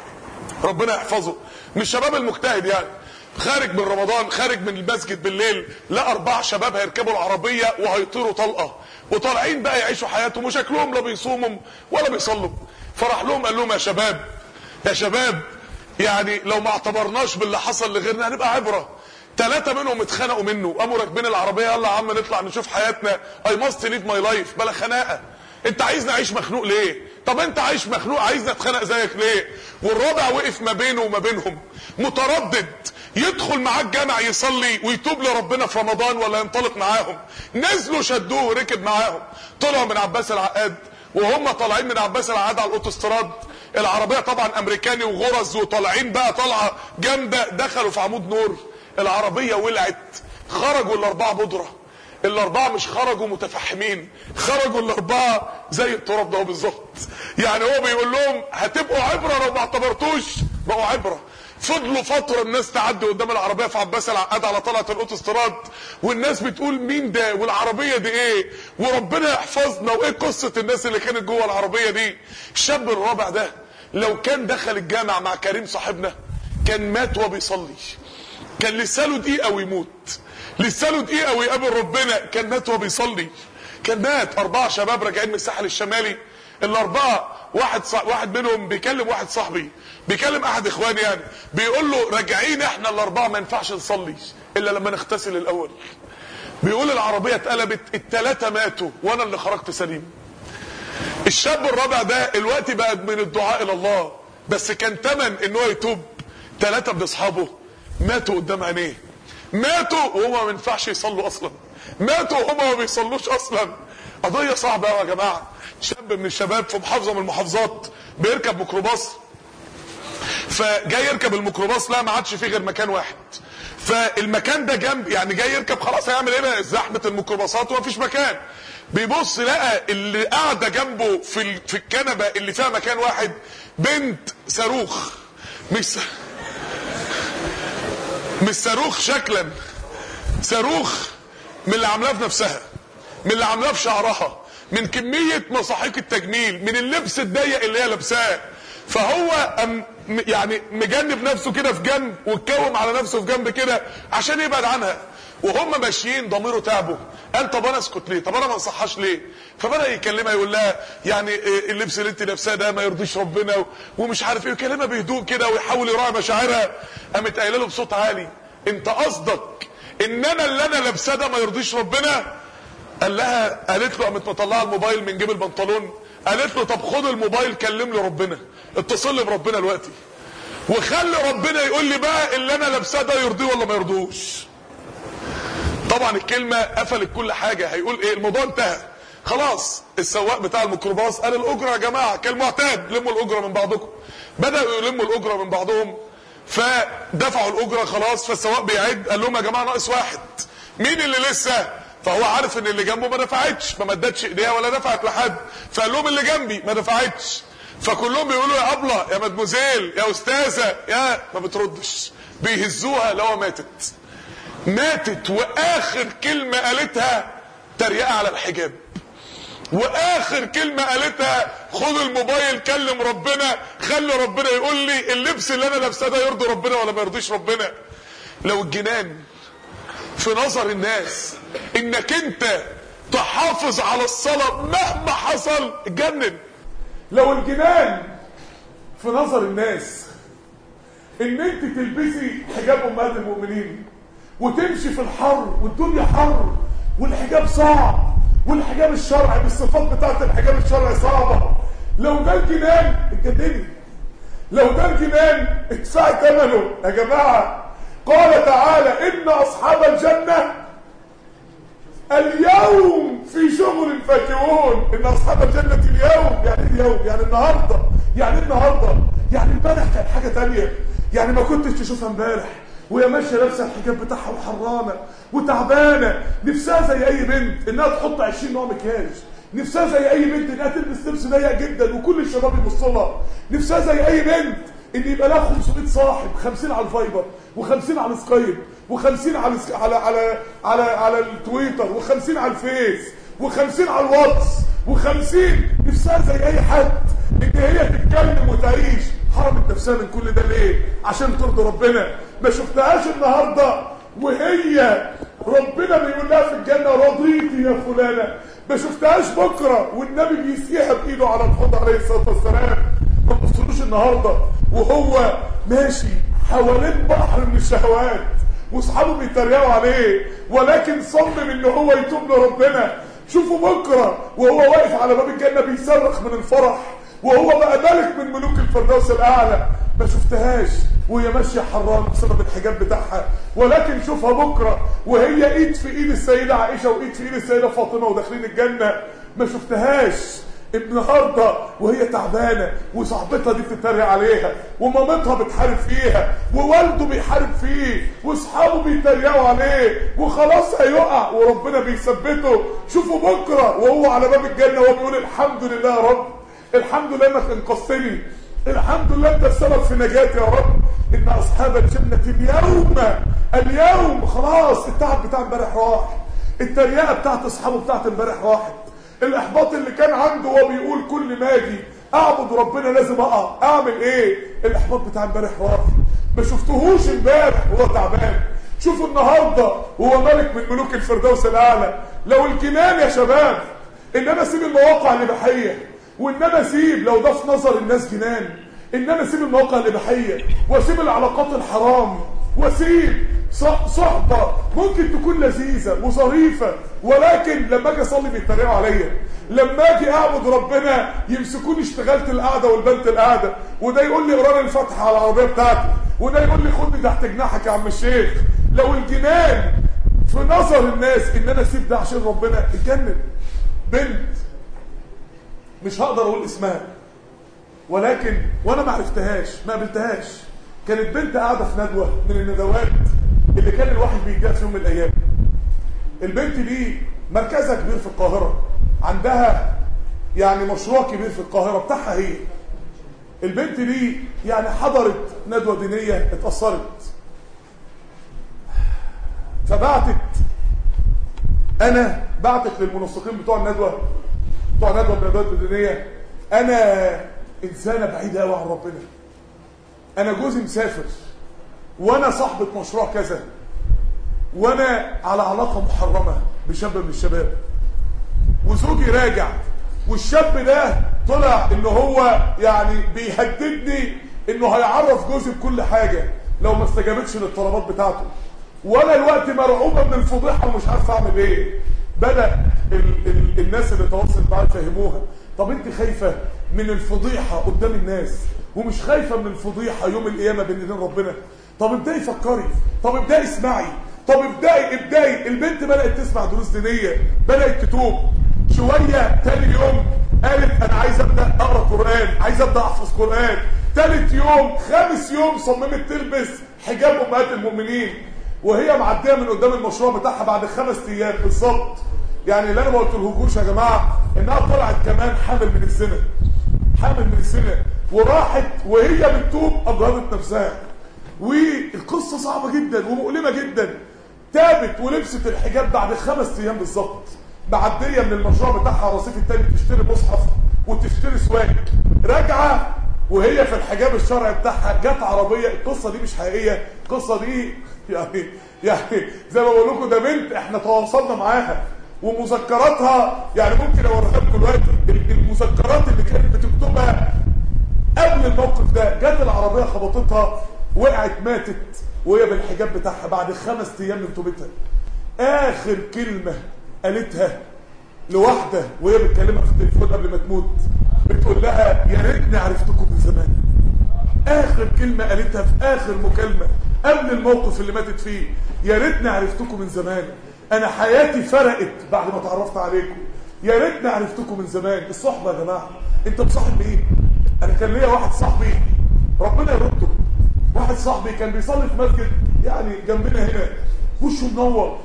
ربنا يحفظه من الشباب المجتهد يعني خارج من رمضان خارج من المسجد بالليل لا اربع شباب هيركبوا العربيه وهيطيروا طلقه وطالعين بقى يعيشوا حياتهم وشكلهم لا بيصوموا ولا بيصلوا فراح لهم قال لهم يا شباب يا شباب يعني لو ما اعتبرناش باللي حصل لغيرنا هنبقى عبره ثلاثة منهم اتخنقوا منه قاموا راكبين العربية يلا يا عم نطلع نشوف حياتنا اي ماست ليف ماي لايف بلا خناقة انت عايزني اعيش مخنوق ليه طب انت عايش مخنوق عايزني اتخنق زيك ليه والرابع وقف ما بينه وما بينهم متردد يدخل معاه الجامع يصلي ويتوب لربنا في رمضان ولا ينطلق معاهم نزلوا شدوه وركب معاهم طلعوا من عباس العقاد وهم طالعين من عباس العقاد على الاوتوستراد العربيه طبعا امريكاني وغرز وطالعين بقى طالعه جامده دخلوا في عمود نور العربيه ولعت خرجوا الاربعه بودره الاربعه مش خرجوا متفحمين خرجوا الاربعه زي التراب ده بالظبط يعني هو بيقول لهم هتبقوا عبره لو ما اعتبرتوش بقوا عبره فضلوا فتره الناس تعدي قدام العربيه في عباس العقاد على طلعه الاوتوستراد والناس بتقول مين ده والعربيه دي ايه وربنا يحفظنا وايه قصه الناس اللي كانت جوه العربيه دي الشاب الرابع ده لو كان دخل الجامع مع كريم صاحبنا كان مات وهو بيصلي كان لساله دقيقه ويموت لساله دقيقه ويقابل ربنا كان مات وهو بيصلي كان مات اربعه شباب راجعين من الساحل الشمالي الاربعه واحد صح واحد منهم بيكلم واحد صاحبي بيكلم احد اخواني يعني بيقول له راجعين احنا الاربعه ما ينفعش نصلي الا لما نغتسل الاول بيقول العربيه اتقلبت الثلاثه ماتوا وانا اللي خرجت سليم الشاب الرابع ده الوقت بقى من الدعاء الى الله بس كان تمن ان هو يتوب ثلاثه من اصحابه ماتوا قدام عينيه ماتوا وهو ما ينفعش يصلوا اصلا ماتوا وهما ما بيصلوش اصلا قضيه صعبه قوي يا جماعه شاب من الشباب في محافظه من المحافظات بيركب ميكروباص فجاي يركب الميكروباص لا ما عادش فيه غير مكان واحد فالمكان ده جنب يعني جاي يركب خلاص هيعمل ايه بقى زحمه الميكروباصات ومفيش مكان بيبص لقى اللي قاعده جنبه في ال- في الكنبه اللي فيها مكان واحد بنت صاروخ مش مش صاروخ شكلا صاروخ من اللي عاملاه في نفسها من اللي عاملاه في شعرها من كمية مصاحيق التجميل من اللبس الضيق اللي هي لابساه فهو أم يعني مجنب نفسه كده في جنب واتكوم على نفسه في جنب كده عشان يبعد عنها وهم ماشيين ضميره تعبه قال طب انا اسكت ليه طب انا ما انصحهاش ليه فبدا يكلمها يقول لها يعني إيه اللبس اللي انت لابساه ده ما يرضيش ربنا و- ومش عارف ايه يكلمها بهدوء كده ويحاول يراعي مشاعرها قامت قايله له بصوت عالي انت قصدك ان انا اللي انا لابساه ده ما يرضيش ربنا قال لها قالت له قامت مطلعه الموبايل من جيب البنطلون قالت له طب خد الموبايل كلم لي ربنا اتصل لي بربنا دلوقتي وخلي ربنا يقول لي بقى اللي انا لابساه ده يرضيه ولا ما يرضوش طبعا الكلمه قفلت كل حاجه هيقول ايه الموضوع انتهى خلاص السواق بتاع الميكروباص قال الاجره يا جماعه كالمعتاد لموا الاجره من بعضكم بداوا يلموا الاجره من بعضهم فدفعوا الاجره خلاص فالسواق بيعد قال لهم يا جماعه ناقص واحد مين اللي لسه فهو عارف ان اللي جنبه ما دفعتش ما مدتش ايديها ولا دفعت لحد فقال لهم اللي جنبي ما دفعتش فكلهم بيقولوا يا ابله يا مدموزيل يا استاذه يا ما بتردش بيهزوها لو ماتت ماتت واخر كلمه قالتها تريقه على الحجاب واخر كلمه قالتها خد الموبايل كلم ربنا خلي ربنا يقول لي اللبس اللي انا لابساه ده يرضي ربنا ولا ما يرضيش ربنا لو الجنان في نظر الناس انك انت تحافظ على الصلاه مهما حصل اتجنن لو الجنان في نظر الناس ان انت تلبسي حجاب امهات المؤمنين وتمشي في الحر والدنيا حر والحجاب صعب والحجاب الشرعي بالصفات بتاعت الحجاب الشرعي صعبة لو ده الجنان اتجنني لو ده الجنان ادفعي ثمنه يا جماعة قال تعالى ان اصحاب الجنة اليوم في شغل فاكهون ان اصحاب الجنة اليوم يعني إيه اليوم يعني النهاردة يعني إيه النهاردة يعني امبارح كانت حاجة تانية يعني ما كنتش تشوفها امبارح وهي ماشيه لابسه الحجاب بتاعها وحرانه وتعبانه نفسها زي اي بنت انها تحط 20 نوع مكياج نفسها زي اي بنت انها تلبس لبس ضيق جدا وكل الشباب يبصوا لها نفسها زي اي بنت ان يبقى لها 500 صاحب 50 على الفايبر و50 على السكايب و50 على السك- على على على على التويتر و50 على الفيس و50 على الواتس و50 نفسها زي اي حد ان هي تتكلم وتعيش حرمت نفسها من كل ده ليه عشان ترضي ربنا ما شفتهاش النهارده وهي ربنا بيقول لها في الجنه رضيتي يا فلانه ما شفتهاش بكره والنبي بيسقيها بايده على الحوض عليه الصلاه والسلام ما تبصلوش النهارده وهو ماشي حوالين بحر من الشهوات واصحابه بيتريقوا عليه ولكن صمم ان هو يتوب لربنا شوفوا بكره وهو واقف على باب الجنه بيصرخ من الفرح وهو بقى ملك من ملوك الفردوس الاعلى ما شفتهاش وهي ماشيه حرانه بسبب الحجاب بتاعها ولكن شوفها بكره وهي ايد في ايد السيده عائشه وايد في ايد السيده فاطمه وداخلين الجنه ما شفتهاش النهارده وهي تعبانه وصاحبتها دي بتتريق عليها ومامتها بتحارب فيها ووالده بيحارب فيه واصحابه بيتريقوا عليه وخلاص هيقع وربنا بيثبته شوفوا بكره وهو على باب الجنه وهو بيقول الحمد لله يا رب الحمد لله انك انقذتني الحمد لله انت السبب في نجاتي يا رب ان اصحاب الجنه اليوم اليوم خلاص التعب بتاع امبارح راح التريقه بتاعت اصحابه بتاعت امبارح راحت الاحباط اللي كان عنده وهو بيقول كل ما اجي اعبد ربنا لازم اقع اعمل ايه الاحباط بتاع امبارح راح ما شفتهوش امبارح وهو تعبان شوفوا النهارده وهو ملك من ملوك الفردوس الاعلى لو الجنان يا شباب ان انا اسيب المواقع الاباحيه وان انا اسيب لو ده في نظر الناس جنان ان انا اسيب المواقع الاباحيه واسيب العلاقات الحرام واسيب صح- صحبه ممكن تكون لذيذه وظريفه ولكن لما اجي اصلي بيتريقوا عليا لما اجي اعبد ربنا يمسكوني اشتغلت القعده والبنت القعده وده يقول لي قران الفاتحه على العربيه بتاعتي وده يقول لي خدني تحت جناحك يا عم الشيخ لو الجنان في في نظر الناس ان انا اسيب ده عشان ربنا اتجنن بنت مش هقدر اقول اسمها ولكن وانا ما عرفتهاش ما قابلتهاش كانت بنت قاعده في ندوه من الندوات اللي كان الواحد بيجيها في يوم من الايام البنت دي مركزها كبير في القاهره عندها يعني مشروع كبير في القاهره بتاعها هي البنت دي يعني حضرت ندوه دينيه اتاثرت فبعتت انا بعتت للمنسقين بتوع الندوه بتوع ندوه من الندوات الدينيه انا انسانه بعيده قوي عن ربنا انا جوزي مسافر وانا صاحبه مشروع كذا وانا على علاقه محرمه بشاب من الشباب وزوجي راجع والشاب ده طلع ان هو يعني بيهددني انه هيعرف جوزي بكل حاجه لو ما استجابتش للطلبات بتاعته وانا الوقت مرعوبه من الفضيحه ومش عارف اعمل ايه بدا ال ال الناس اللي تواصلت معايا يفهموها طب انت خايفه من الفضيحه قدام الناس ومش خايفه من الفضيحه يوم القيامه بين ايدين ربنا طب ابداي فكري طب ابداي اسمعي طب ابداي ابداي البنت بدات تسمع دروس دينيه بدات تتوب شويه تاني يوم قالت انا عايز ابدا اقرا قران عايز ابدا احفظ قران ثالث يوم خامس يوم صممت تلبس حجاب امهات المؤمنين وهي معديه من قدام المشروع بتاعها بعد خمس ايام بالظبط يعني اللي انا ما قلتلهوش يا جماعه انها طلعت كمان حامل من الزنا حامل من الزنا وراحت وهي بتتوب اجهضت نفسها والقصه صعبه جدا ومؤلمه جدا تابت ولبست الحجاب بعد خمس ايام بالظبط معديه من المشروع بتاعها الرصيف التاني تشتري مصحف وتشتري سواك راجعه وهي في الحجاب الشرعي بتاعها جت عربيه القصه دي مش حقيقيه القصه دي يعني يعني زي ما بقول لكم ده بنت احنا تواصلنا معاها ومذكراتها يعني ممكن اوريها لكم دلوقتي المذكرات اللي كانت بتكتبها قبل الموقف ده جت العربيه خبطتها وقعت ماتت وهي بالحجاب بتاعها بعد خمس ايام من توبتها اخر كلمه قالتها لواحده وهي بتكلمها في التليفون قبل ما تموت بتقول لها يا ريتني عرفتكم من زمان اخر كلمه قالتها في اخر مكالمه قبل الموقف اللي ماتت فيه يا ريتني عرفتكم من زمان انا حياتي فرقت بعد ما اتعرفت عليكم يا ريتني عرفتكم من زمان الصحبه يا جماعه انت مصاحب مين انا كان ليا واحد صاحبي ربنا يرده واحد صاحبي كان بيصلي في مسجد يعني جنبنا هنا وشه منور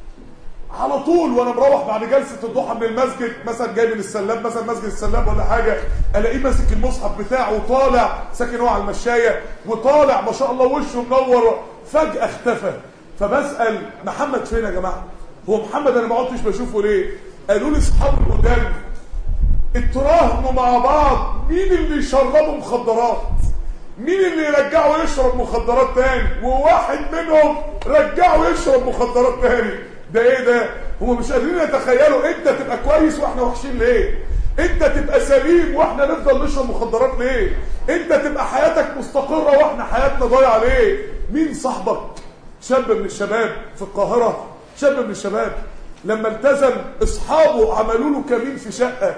على طول وانا مروح بعد جلسه الضحى من المسجد مثلا جاي من السلام مثلا مسجد السلام ولا حاجه الاقيه ماسك المصحف بتاعه وطالع ساكن هو على المشايه وطالع ما شاء الله وشه منور فجاه اختفى فبسال محمد فين يا جماعه هو محمد انا ما عدتش بشوفه ليه قالوا لي اصحاب القدام اتراهنوا مع بعض مين اللي يشربوا مخدرات مين اللي يرجعه يشرب مخدرات تاني وواحد منهم رجعه يشرب مخدرات تاني ده ايه ده هم مش قادرين يتخيلوا انت تبقى كويس واحنا وحشين ليه انت تبقى سليم واحنا نفضل نشرب مخدرات ليه انت تبقى حياتك مستقرة واحنا حياتنا ضايعه ليه مين صاحبك شاب من الشباب في القاهرة شاب من الشباب لما التزم اصحابه عملوا له كمين في شقة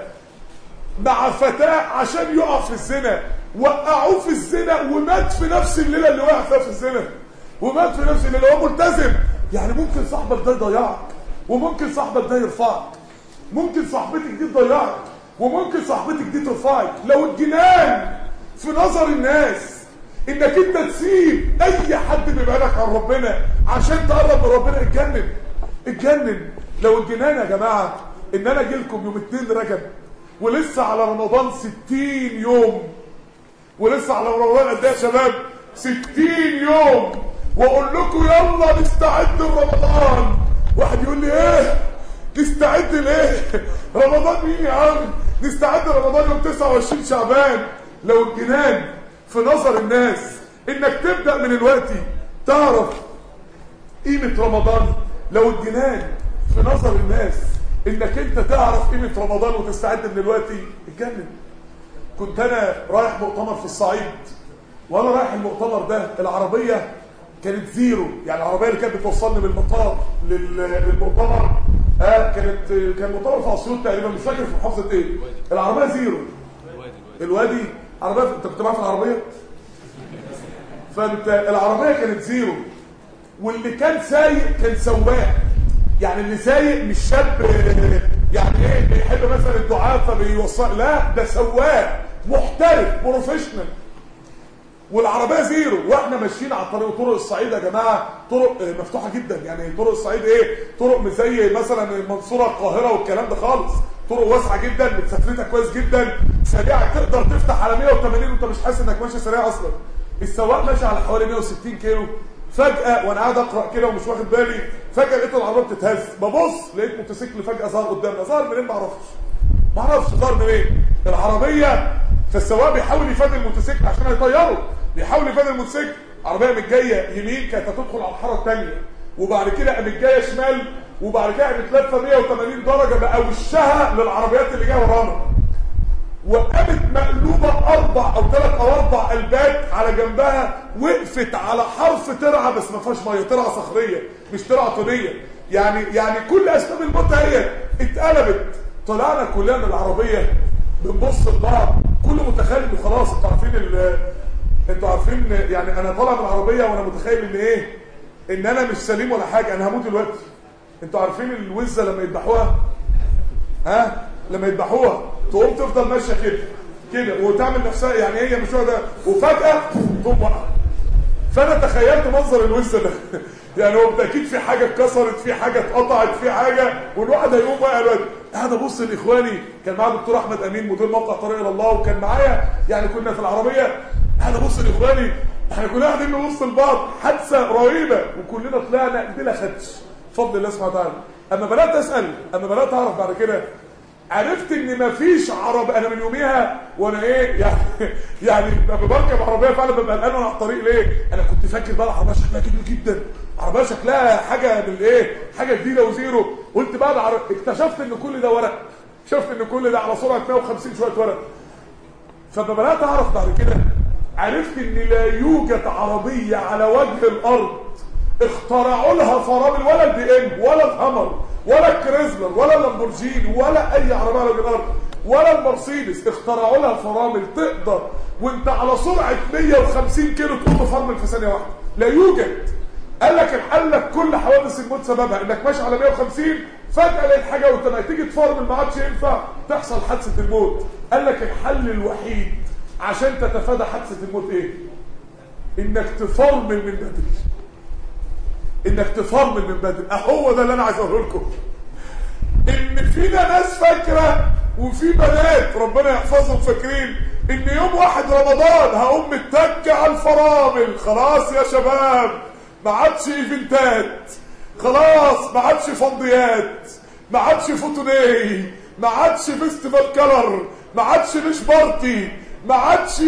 مع فتاة عشان يقع في الزنا وقعوه في الزنا ومات في نفس الليلة اللي وقع فيها في الزنا ومات في نفس الليلة هو ملتزم يعني ممكن صاحبك ده يضيعك وممكن صاحبك ده يرفعك ممكن صاحبتك دي تضيعك وممكن صاحبتك دي ترفعك لو الجنان في نظر الناس انك انت تسيب اي حد بيبعدك عن ربنا عشان تقرب من ربنا اتجنن اتجنن لو الجنان يا جماعه ان انا اجي لكم يوم 2 رجب ولسه على رمضان 60 يوم ولسه على رمضان قد ايه يا شباب 60 يوم واقول لكم يلا نستعد لرمضان واحد يقول لي ايه نستعد لايه رمضان مين يا عم نستعد لرمضان يوم 29 شعبان لو الجنان في نظر الناس انك تبدا من الوقت تعرف قيمه رمضان لو الجنان في نظر الناس انك انت تعرف قيمه رمضان وتستعد من الوقت اتجنن كنت انا رايح مؤتمر في الصعيد وانا رايح المؤتمر ده العربيه كانت زيرو يعني العربيه اللي كانت بتوصلني من المطار للمؤتمر آه كانت كان مؤتمر في اسيوط تقريبا مش فاكر في محافظه ايه العربيه زيرو الوادي عربيه انت كنت معايا في العربيه فانت العربيه كانت زيرو واللي كان سايق كان سواق يعني اللي سايق مش شاب آه، يعني ايه بيحب مثلا الدعاء فبيوصل لا ده سواق محترف بروفيشنال والعربيه زيرو واحنا ماشيين على الطريق طرق الصعيد يا جماعه طرق آه، مفتوحه جدا يعني طرق الصعيد ايه طرق مش زي مثلا المنصوره القاهره والكلام ده خالص طرق واسعه جدا متسفلتها كويس جدا سريعه تقدر تفتح على 180 وانت مش حاسس انك ماشي سريع اصلا السواق ماشي على حوالي 160 كيلو فجاه وانا قاعد اقرا كده ومش واخد بالي فجاه لقيت العربيه بتتهز ببص لقيت موتوسيكل فجاه ظهر قدامنا ظهر منين ما اعرفش ما اعرفش ظهر منين العربيه فالسواق بيحاول يفادي الموتوسيكل عشان يطيره بيحاول يفادي الموتوسيكل عربيه من جايه يمين كانت هتدخل على الحاره الثانيه وبعد كده قامت جايه شمال وبعد كده قامت لافه 180 درجه بقى وشها للعربيات اللي جايه ورانا وقامت مقلوبه اربع او ثلاث او اربع قلبات على جنبها وقفت على حرف ترعه بس ما فيهاش ميه ترعه صخريه مش ترعه طينيه يعني يعني كل اسباب الموت هي اتقلبت طلعنا كلنا من العربيه بنبص لبعض كله متخيل انه خلاص انتوا عارفين ال انتوا عارفين يعني انا طالع من العربيه وانا متخيل ان ايه ان انا مش سليم ولا حاجه انا هموت دلوقتي انتوا عارفين الوزه لما يذبحوها ها لما يذبحوها تقوم تفضل ماشيه كده كده وتعمل نفسها يعني هي مش واخده وفجاه تقوم واقعه فانا تخيلت منظر الوزه ده يعني هو بالتاكيد في حاجه اتكسرت في حاجه اتقطعت في حاجه والواحد هيقوم واقع الوقت قاعد ابص لاخواني كان معايا دكتور احمد امين مدير موقع طريق الى الله وكان معايا يعني كنا في العربيه قاعد ابص لاخواني احنا كلنا قاعدين نبص لبعض حادثه رهيبه وكلنا طلعنا بلا خدش بفضل الله سبحانه وتعالى اما بدات اسال اما بدات اعرف بعد كده عرفت ان مفيش عرب انا من يوميها وانا ايه يعني يعني لما بركب عربيه فعلا ببقى قلقان وانا على الطريق ليه انا كنت فاكر بقى العربيه شكلها جميل جدا عربيه شكلها حاجه بالايه حاجه جديده وزيرو قلت بقى العر... اكتشفت ان كل ده ورق شفت ان كل ده على سرعه 150 شويه ورق فلما بدات اعرف بعد كده عرفت ان لا يوجد عربيه على وجه الارض اخترعوا لها فرامل ولا البي ام ولا الهامر ولا الكريزلر ولا اللامبورجيني ولا اي عربيه على وجه الارض ولا المرسيدس اخترعوا لها فرامل تقدر وانت على سرعه 150 كيلو تقوم تفرمل في ثانيه واحده لا يوجد قال لك الحل لك كل حوادث الموت سببها انك ماشي على 150 فجاه لقيت حاجه وانت ما تيجي تفرمل ما عادش ينفع تحصل حادثه الموت قال لك الحل الوحيد عشان تتفادى حادثه الموت ايه انك تفرمل من بدري انك تفرمل من بدري اهو ده اللي انا عايز اقوله لكم ان فينا ناس فاكره وفي بنات ربنا يحفظهم فاكرين ان يوم واحد رمضان هقوم متك على الفرامل خلاص يا شباب ما عادش ايفنتات خلاص ما عادش فضيات ما عادش فوتوني ما عادش فيستيفال كلر ما عادش مش بارتي ما عادش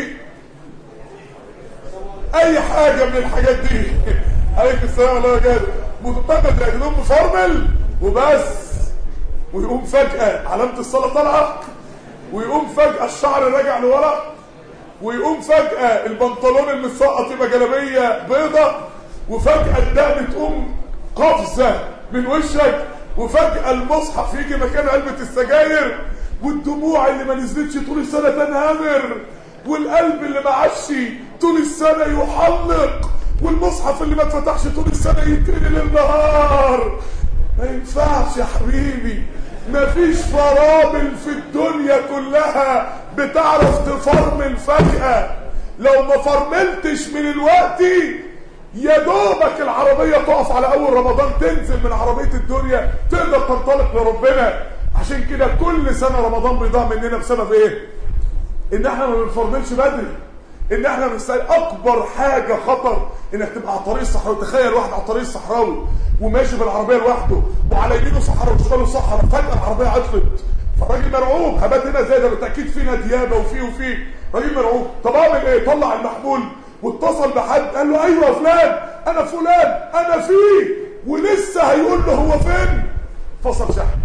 اي حاجه من الحاجات دي عليك السلام الله جاد متطبق يا جدعان مفرمل وبس ويقوم فجأة علامة الصلاة طالعة ويقوم فجأة الشعر راجع لورا ويقوم فجأة البنطلون المسقط يبقى جلابية بيضة وفجأة الدقن تقوم قفزة من وشك وفجأة المصحف يجي مكان علبة السجاير والدموع اللي ما نزلتش طول السنة تنهمر والقلب اللي ما عادش طول السنة يحلق والمصحف اللي ما اتفتحش طول السنة يتقلي للنهار ما ينفعش يا حبيبي مفيش فرامل في الدنيا كلها بتعرف تفرمل فجأة لو ما فرملتش من الوقت يا دوبك العربية تقف على اول رمضان تنزل من عربية الدنيا تقدر تنطلق لربنا عشان كده كل سنة رمضان بيضيع مننا بسبب ايه ان احنا ما بنفرملش بدري ان احنا بنستعد اكبر حاجة خطر انك تبقى على الطريق الصحراوي تخيل واحد على الطريق الصحراوي وماشي بالعربية لوحده وعلى يمينه صحراء وشماله صحراء فجأة العربية عطلت فالراجل مرعوب هبات هنا زي ده بالتأكيد فينا ديابة وفيه وفيه راجل مرعوب طب اعمل ايه طلع المحمول واتصل بحد قال له ايوه يا فلان انا فلان انا فيه ولسه هيقول له هو فين فصل شحن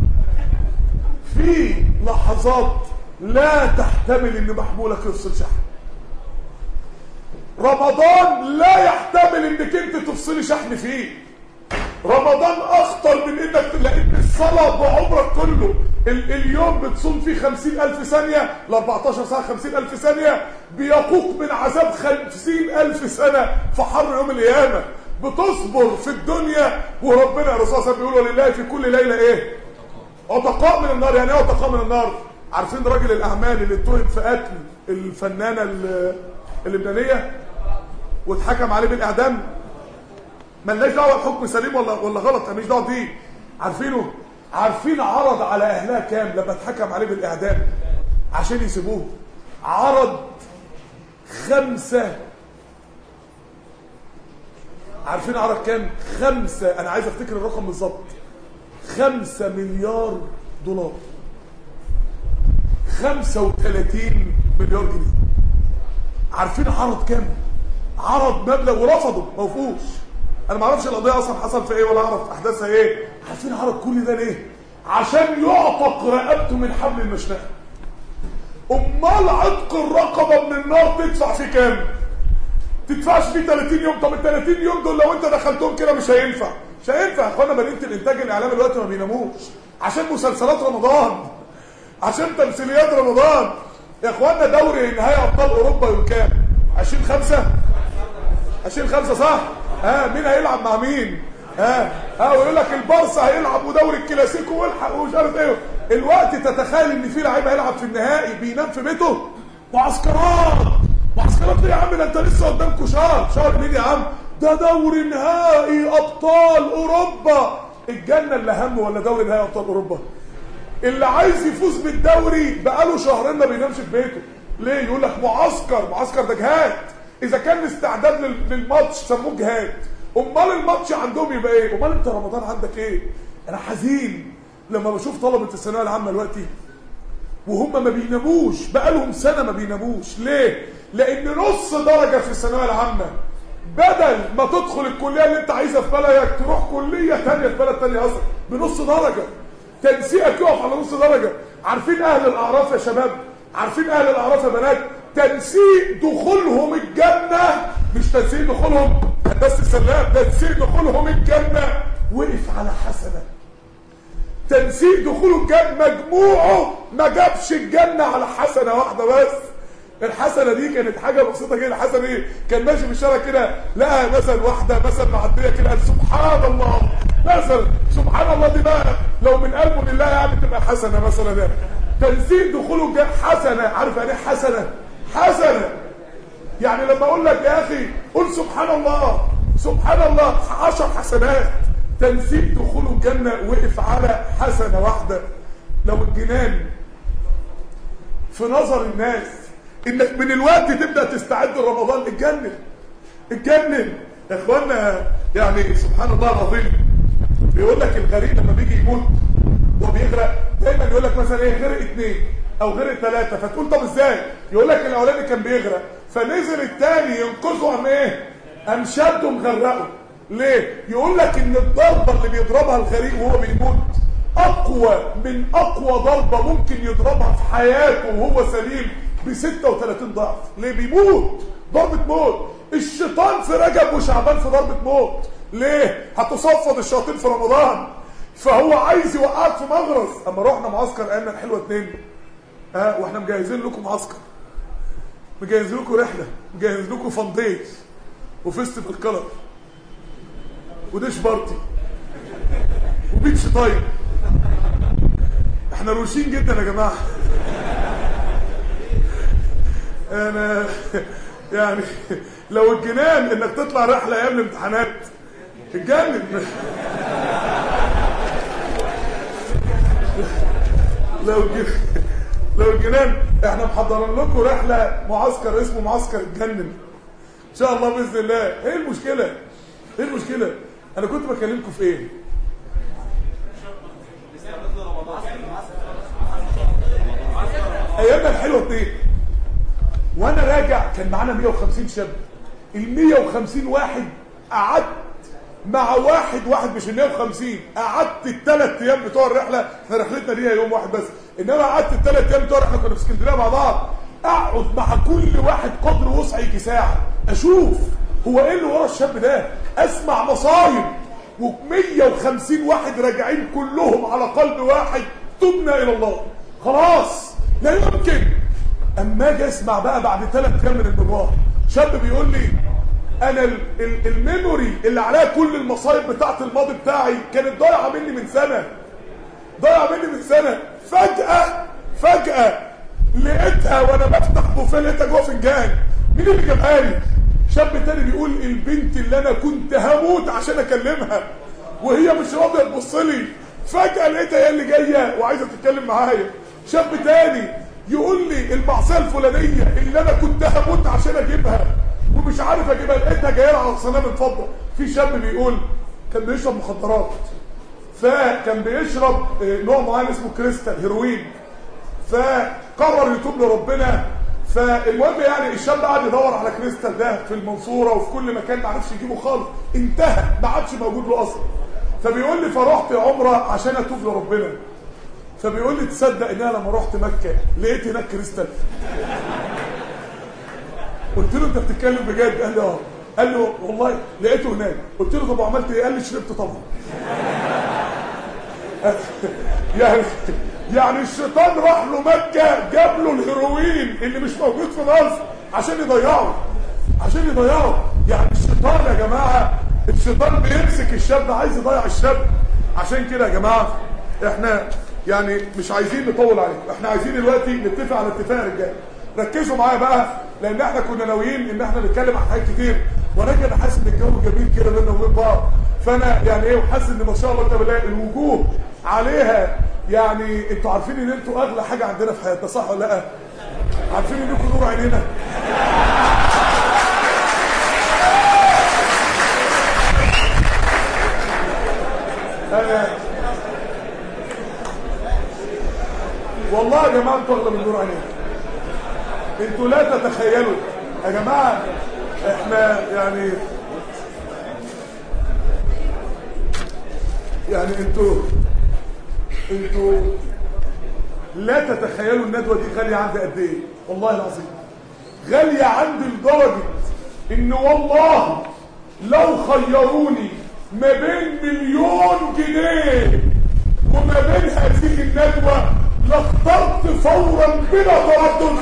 في لحظات لا تحتمل ان محمولك يفصل شحن رمضان لا يحتمل انك انت تفصلي شحن فيه رمضان اخطر من انك لان الصلاة بعمرك كله ال اليوم بتصوم فيه خمسين الف ثانية ل 14 ساعة خمسين الف ثانية بيقوق من عذاب خمسين الف سنة في حر يوم القيامة بتصبر في الدنيا وربنا الرسول صلى الله عليه وسلم بيقول ولله في كل ليله ايه عتقاء من النار يعني ايه عتقاء من النار عارفين راجل الاعمال اللي اتهم في قتل الفنانه ال- اللبنانيه واتحكم عليه بالاعدام ملناش دعوه الحكم سليم ولا ولا غلط أنا ماليش دعوه بيه عارفينه عارفين عرض على اهلها كام لما اتحكم عليه بالاعدام عشان يسيبوه عرض خمسة عارفين عرض كام خمسة انا عايز افتكر الرقم بالظبط خمسة مليار دولار خمسة وثلاثين مليار جنيه عارفين عرض كام عرض مبلغ ورفضوا ما وافقوش انا ما اعرفش القضيه اصلا حصل في ايه ولا اعرف احداثها ايه عارفين عرض كل ده ليه عشان يعتق رقبته من حبل المشنقه امال عتق الرقبه من النار تدفع فيه كام تدفعش فيه 30 يوم طب ال 30 يوم دول لو انت دخلتهم كده مش هينفع مش هينفع يا اخوانا مدينه الانتاج الاعلامي دلوقتي ما بيناموش عشان مسلسلات رمضان عشان تمثيليات رمضان يا اخوانا دوري نهائي ابطال اوروبا يوم كام 20 5 20 5 صح ها مين هيلعب مع مين ها ها ويقول لك البارسا هيلعب ودوري الكلاسيكو والحق ومش عارف ايه الوقت تتخيل ان في لعيب هيلعب في النهائي بينام في بيته معسكرات معسكرات ليه يا عم ده انت لسه قدامكوا شهر شهر مين يا عم ده دوري نهائي ابطال اوروبا الجنه اللي هم ولا دوري نهائي ابطال اوروبا اللي عايز يفوز بالدوري بقاله شهرين ما بينامش في بيته ليه يقول لك معسكر معسكر ده جهاد اذا كان استعداد لل- للماتش سموه جهاد امال الماتش عندهم يبقى ايه امال انت رمضان عندك ايه انا حزين لما بشوف طلبه الثانويه العامه دلوقتي وهم ما بيناموش بقالهم سنه ما بيناموش ليه لان نص درجه في الثانويه العامه بدل ما تدخل الكليه اللي انت عايزها في بلدك تروح كليه ثانيه في بلد ثانيه اصلا بنص درجه تنسيقك يقف على نص درجه عارفين اهل الاعراف يا شباب عارفين اهل الاعراف يا بنات تنسيق دخولهم الجنه مش تنسيق دخولهم بس السلام تنسيق دخولهم الجنه وقف على حسنه تنسيق دخوله الجنة مجموعه ما جابش الجنة على حسنة واحدة بس الحسنة دي كانت حاجة بسيطة كده الحسنة دي كان ماشي في الشارع كده لقى مثلا واحدة مثلا معدية كده قال سبحان الله مثلا سبحان الله دي بقى لو من قلبه لله يعني تبقى حسنة مثلا ده تنسيق دخوله الجنة حسنة عارف يعني ايه حسنة حسنة يعني لما اقول لك يا اخي قول سبحان الله سبحان الله عشر حسنات تنسيق دخول الجنة وقف على حسنة واحدة لو الجنان في نظر الناس انك من الوقت تبدأ تستعد لرمضان اتجنن اتجنن يا اخوانا يعني سبحان الله العظيم بيقول لك الغريق لما بيجي يموت وبيغرق دايما يقول لك مثلا ايه غرق اتنين او غرق ثلاثة فتقول طب ازاي يقول لك الاولاني كان بيغرق فنزل الثاني ينقذه ام ايه ام شده مغرقه ليه يقول لك ان الضربة اللي بيضربها الغريق وهو بيموت اقوى من اقوى ضربة ممكن يضربها في حياته وهو سليم ب 36 ضعف ليه بيموت ضربة موت الشيطان في رجب وشعبان في ضربة موت ليه هتصفد الشياطين في رمضان فهو عايز يوقعك في مغرز اما رحنا معسكر ايامنا الحلوه اتنين ها واحنا مجهزين لكم معسكر مجهز لكم رحله مجهز لكم فنديش وفيستيفال كلر وديش بارتي وبيتش طيب احنا روشين جدا يا جماعه انا يعني لو الجنان انك تطلع رحله ايام الامتحانات اتجنن لو الجنان لو الجنان احنا محضرين لكم رحله معسكر اسمه معسكر اتجنن ان شاء الله باذن الله ايه المشكله ايه المشكله انا كنت بكلمكم في ايه ايامنا الحلوه اتنين وانا راجع كان معانا 150 شاب ال 150 واحد قعدت مع واحد واحد مش ال 150 قعدت الثلاث ايام بتوع الرحله احنا رحلتنا دي يوم واحد بس انما قعدت الثلاث ايام بتوع الرحله كنا في اسكندريه مع بعض اقعد مع كل واحد قدر وسع يجي ساعه اشوف هو ايه اللي ورا الشاب ده اسمع مصايب و150 واحد راجعين كلهم على قلب واحد تبنا الى الله خلاص لا يمكن اما اجي اسمع بقى بعد ثلاث ايام من المروح شاب بيقول لي انا ال- ال- الميموري اللي عليها كل المصايب بتاعت الماضي بتاعي كانت ضايعه مني من سنه ضايعه مني من سنه فجاه فجاه لقيتها وانا بفتح بوفيه لقيتها جوه فنجان مين اللي جابها لي شاب تاني بيقول البنت اللي انا كنت هموت عشان اكلمها وهي مش راضيه تبص لي فجاه لقيتها هي اللي جايه وعايزه تتكلم معايا شاب تاني يقول لي المعصيه الفلانيه اللي انا كنت هموت عشان اجيبها ومش عارف اجيبها لقيتها جايه لي على صينيه من فضه في شاب بيقول كان بيشرب مخدرات فكان بيشرب آه، نوع معين اسمه كريستال هيروين فقرر يتوب لربنا فالمهم يعني الشاب قعد يدور على كريستال ده في المنصوره وفي كل مكان ما عرفش يجيبه خالص انتهى ما عادش موجود له اصلا فبيقول لي فرحت عمره عشان اتوب لربنا فبيقول لي تصدق ان انا لما رحت مكه لقيت هناك كريستال قلت له انت بتتكلم بجد قال لي اه قال له والله لقيته هناك قلت له طب وعملت ايه قال لي شربت طبعا يعني يعني الشيطان راح له مكة جاب له الهيروين اللي مش موجود في مصر عشان يضيعه عشان يضيعه يعني الشيطان يا جماعة الشيطان بيمسك الشاب عايز يضيع الشاب عشان كده يا جماعة احنا يعني مش عايزين نطول عليكم احنا عايزين دلوقتي نتفق على اتفاق يا رجاله ركزوا معايا بقى لان احنا كنا ناويين ان احنا نتكلم عن حاجات كتير وانا كده حاسس ان الجو جميل كده بينا وبين بعض فانا يعني ايه وحاسس ان ما شاء الله تبارك الوجوه عليها يعني انتوا عارفين ان انتوا اغلى حاجه عندنا في حياتنا صح ولا لا عارفين انكم نور عينينا انا والله يا جماعه انتوا اغلى من نور عينينا انتوا لا تتخيلوا يا جماعه احنا يعني يعني انتوا انتوا لا تتخيلوا الندوه دي غاليه عندي قد ايه والله العظيم غاليه عندي لدرجه ان والله لو خيروني ما بين مليون جنيه وما بين هذه الندوه لاخترت فورا بلا تردد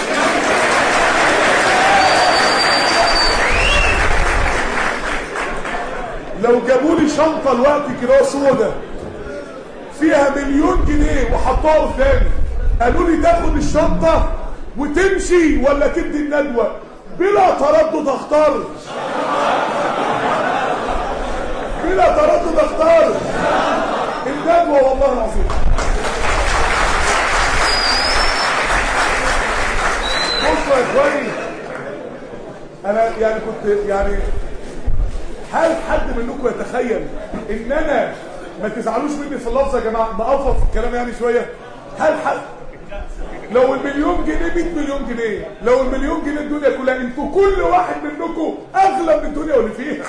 لو جابوا لي شنطه الوقت كده سودا فيها مليون جنيه وحطوها قدامي قالوا لي تاخد الشنطه وتمشي ولا تدي الندوه بلا تردد اختار بلا تردد اختار الندوه والله العظيم بصوا يا اخواني انا يعني كنت يعني هل حد منكم يتخيل ان انا ما تزعلوش مني في اللفظ يا جماعه بقفص في الكلام يعني شويه هل حد لو المليون جنيه 100 مليون جنيه لو المليون جنيه الدنيا كلها انتوا كل واحد منكم اغلى من الدنيا واللي فيها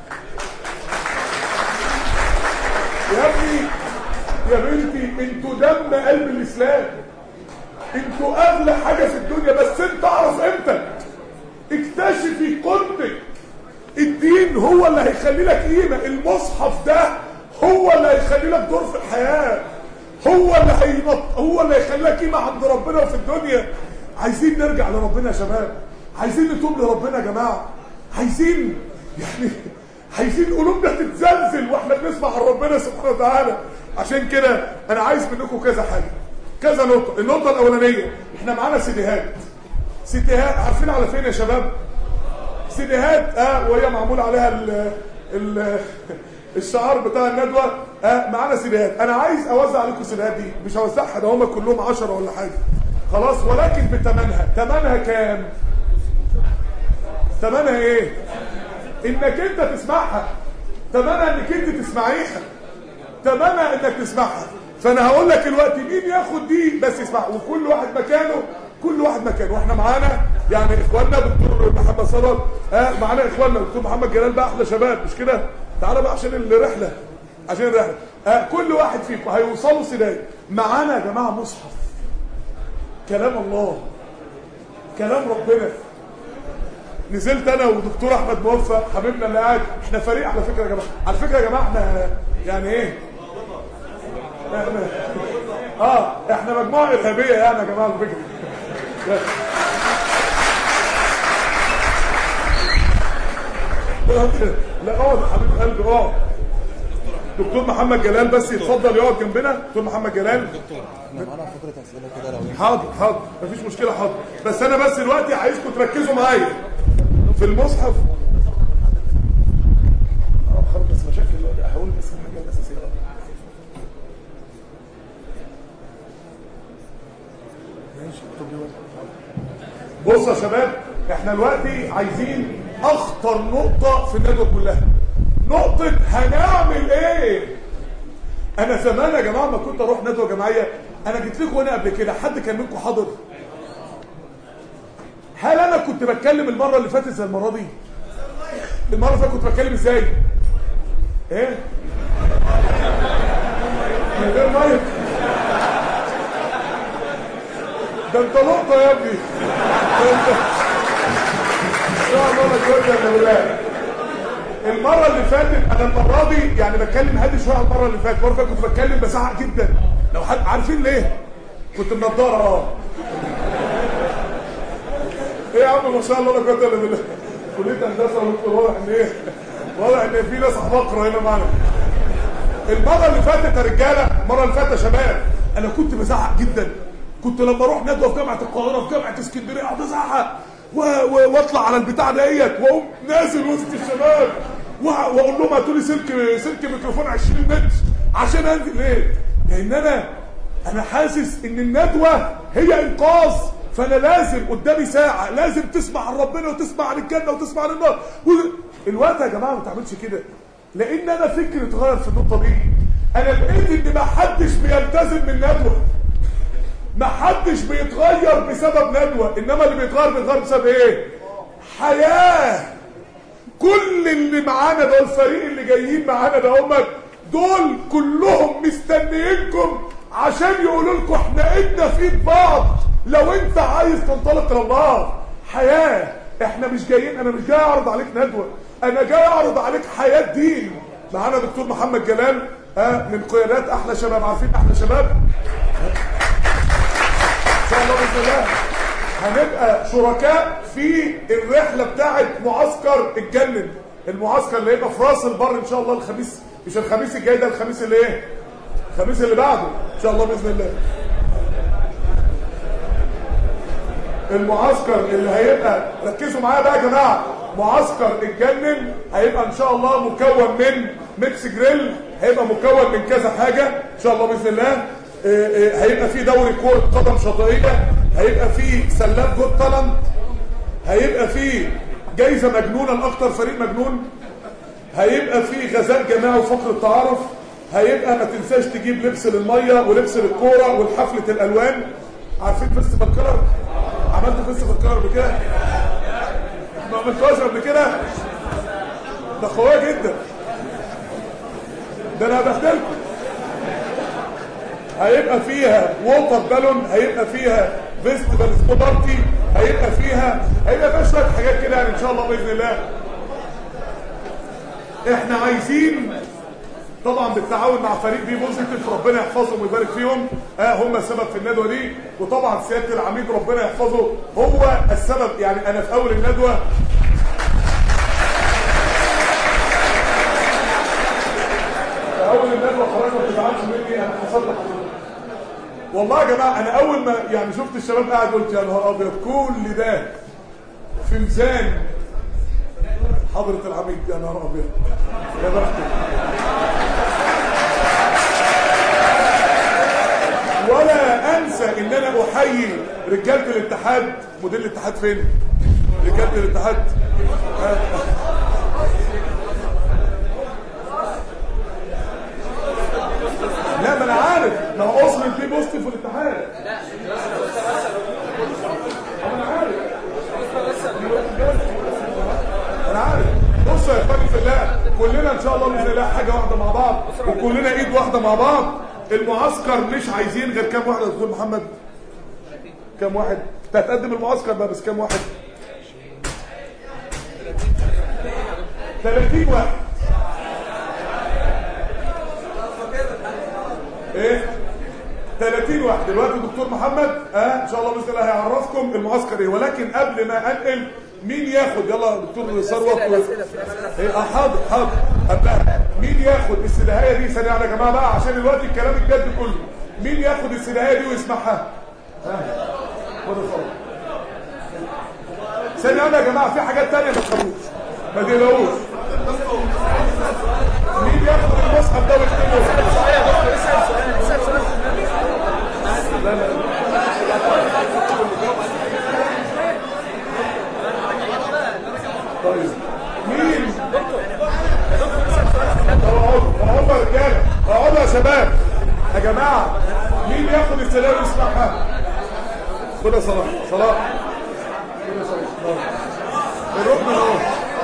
يا ابني يا بنتي انتوا دم قلب الاسلام انتوا اغلى حاجه في الدنيا بس انت اعرف قيمتك اكتشفي قيمتك الدين هو اللي هيخلي لك قيمه المصحف ده هو اللي هيخلي لك دور في الحياه هو اللي هينط هو اللي هيخلي لك قيمه عند ربنا وفي الدنيا عايزين نرجع لربنا يا شباب عايزين نتوب لربنا يا جماعه عايزين يعني عايزين قلوبنا تتزلزل واحنا بنسمع عن ربنا سبحانه وتعالى عشان كده انا عايز منكم كذا حاجه كذا نقطه النقطه الاولانيه احنا معانا سيديهات سيديهات عارفين على فين يا شباب سيديهات اه وهي معمول عليها ال ال الشعار بتاع الندوه اه معانا سيديهات انا عايز اوزع عليكم السيديهات دي مش هوزعها ده هم كلهم 10 ولا حاجه خلاص ولكن بثمنها ثمنها كام ثمنها ايه انك انت تسمعها ثمنها انك انت تسمعيها ثمنها انك تسمعها فانا هقول لك دلوقتي مين ياخد دي بس يسمع وكل واحد مكانه كل واحد مكانه واحنا معانا يعني اخواننا دكتور محمد صلاح ها معانا اخواننا دكتور محمد جلال بقى احلى شباب مش كده تعالى بقى عشان الرحله عشان الرحله ها كل واحد فيكم هيوصلوا سيداي معانا يا جماعه مصحف كلام الله كلام ربنا نزلت انا ودكتور احمد موفق حبيبنا اللي قاعد احنا فريق على فكره يا جماعه على فكره يا جماعه احنا يعني ايه احنا اه احنا مجموعه ارهابيه يعني يا جماعه على فكره لا اقعد يا حبيب قلبي اقعد دكتور محمد جلال بس يتفضل يقعد جنبنا دكتور محمد جلال احنا معانا فكره اسئله كده لو ينفع حاضر حاضر مفيش مشكله حاضر بس انا بس دلوقتي عايزكم تركزوا معايا في المصحف اه خلاص بس مشاكل هقول بس الحاجه الاساسيه ماشي اكتب لي ورقة. بصوا يا شباب احنا دلوقتي عايزين اخطر نقطه في الندوه كلها نقطه هنعمل ايه انا زمان يا جماعه ما كنت اروح ندوه جماعيه انا جيت لكم هنا قبل كده حد كان منكم حاضر هل انا كنت بتكلم المره اللي فاتت زي المره دي المره اللي فاتت كنت بتكلم ازاي ايه من غير مايك ده انت نقطه يا ابني ده انت ان شاء الله لا قوه الا بالله المره اللي فاتت انا المره دي يعني بتكلم هادي شويه عن المره اللي فاتت المره اللي فاتت كنت بتكلم بزعق جدا لو حد عارفين ليه كنت منضاره اه ايه يا عم ما شاء الله لا قوه الا بالله كليه هندسه ودكتور واضح ان ايه واضح ان في ناس عباقره هنا معانا المره اللي فاتت يا رجاله المره اللي فاتت يا شباب انا كنت بزعق جدا كنت لما اروح ندوه في جامعه القاهره في جامعه اسكندريه اقعد ازعق و- و- واطلع على البتاع ديت واقوم نازل وسط الشباب وأ- واقول لهم هاتوا لي سلك سلك ميكروفون 20 متر عشان انزل ليه؟ لان انا انا حاسس ان الندوه هي انقاذ فانا لازم قدامي ساعه لازم تسمع عن ربنا وتسمع عن الجنه وتسمع عن النار و- الوقت يا جماعه ما تعملش كده لان انا فكري اتغير في النقطه دي انا لقيت ان ما حدش بيلتزم من ندوه ما حدش بيتغير بسبب ندوه انما اللي بيتغير بيتغير بسبب ايه حياه كل اللي معانا ده الفريق اللي جايين معانا ده هم دول كلهم مستنيينكم عشان يقولوا لكم احنا ايدنا في ايد بعض لو انت عايز تنطلق لله حياه احنا مش جايين انا مش جاي اعرض عليك ندوه انا جاي اعرض عليك حياه دين معانا دكتور محمد جلال ها من قيادات احلى شباب عارفين احلى شباب ان شاء الله باذن الله هنبقى شركاء في الرحله بتاعه معسكر الجنن المعسكر اللي هيبقى في راس البر ان شاء الله الخميس مش الخميس الجاي ده الخميس اللي ايه الخميس اللي بعده ان شاء الله باذن الله المعسكر اللي هيبقى ركزوا معايا بقى يا جماعه معسكر الجنن هيبقى ان شاء الله مكون من ميكس جريل هيبقى مكون من كذا حاجه ان شاء الله باذن الله آه، آه، هيبقى في دوري كره قدم شاطئيه هيبقى في سلاب جود تالنت هيبقى في جايزه مجنونه لاكتر فريق مجنون هيبقى في غزال جماعي وفقر تعارف هيبقى ما تنساش تجيب لبس للميه ولبس للكوره والحفله الالوان عارفين فيستيفال كلر عملت فيستيفال كلر قبل كده ما عملتوهاش قبل كده ده قويه جدا ده انا هبهدلكم هيبقى فيها ووتر بالون هيبقى فيها فيستيفال سبورتي هيبقى فيها هيبقى فيها شويه حاجات كده يعني ان شاء الله باذن الله احنا عايزين طبعا بالتعاون مع فريق بي بوزيتيف ربنا يحفظهم ويبارك فيهم آه هم السبب في الندوه دي وطبعا سياده العميد ربنا يحفظه هو السبب يعني انا في اول الندوه في اول الندوه خلاص ما تزعلش مني انا حصل لي حضرتك والله يا جماعه انا اول ما يعني شفت الشباب قاعد قلت يا نهار ابيض كل ده في ميزان حضرة العميد يا نهار ابيض يا بختك ولا انسى ان انا احيي رجاله الاتحاد مدير الاتحاد فين رجاله الاتحاد آه. لا ما انا عارف ما هو اصلا في بوزيتيف في الاتحاد انا عارف انا عارف بصوا يا اخواني في الله كلنا ان شاء الله باذن الله حاجه واحده مع بعض وكلنا ايد واحده مع بعض المعسكر مش عايزين غير كام واحد يا دكتور محمد كام واحد انت هتقدم المعسكر بقى بس كام واحد 30 واحد ايه 30 واحد دلوقتي الدكتور محمد اه ان شاء الله باذن الله هيعرفكم المعسكر ايه ولكن قبل ما انقل مين ياخد يلا دكتور ثروت و... ايه اه حاضر حاضر قبلها مين ياخد السلاهيه دي ثانيه يا جماعه بقى عشان الوقت الكلام الجد كله مين ياخد السلاهيه دي ويسمعها ها خد الصوت ثانيه يا جماعه في حاجات تانية ما تخافوش ما تقلقوش مين ياخد المصحف ده ويكتبه لا لا طيب مين اقعدوا اقعدوا يا رجاله اقعدوا يا شباب يا جماعه مين ياخد السلام ويسمعها خد يا صلاح صلاح خد يا صلاح الركن اهو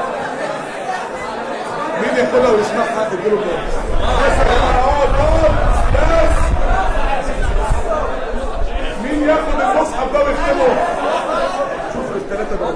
مين ياخدها ويسمعها اديله كده بس يا جماعه اقعد اقعد بس مين ياخد المصحف ده ويكتبه شوف الثلاثه دول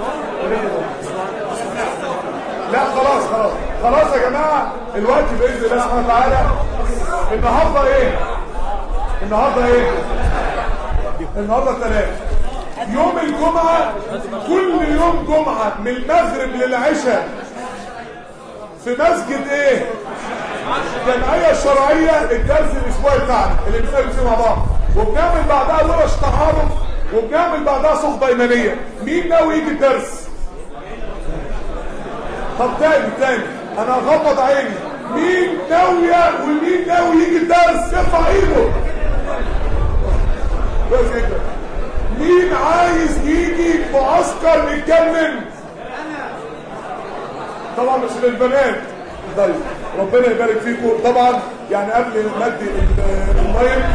لا خلاص خلاص خلاص يا جماعة الوقت بإذن الله سبحانه وتعالى النهاردة ايه النهاردة ايه النهاردة الثلاث يوم الجمعة كل يوم جمعة من المغرب للعشاء في مسجد ايه جمعية شرعية الدرس الاسبوعي بتاعنا اللي بنسأل فيه مع بعض وبنعمل بعدها ورش تعارف وبنعمل بعدها صحبة ايمانية مين ناوي يجي الدرس طب تاني تاني انا هغمض عيني مين ناوية ومين ناوي يجي الدرس يرفع ايده بس كده مين عايز يجي معسكر يتجنن طبعا مش للبنات طيب ربنا يبارك فيكم طبعا يعني قبل ما ادي المايك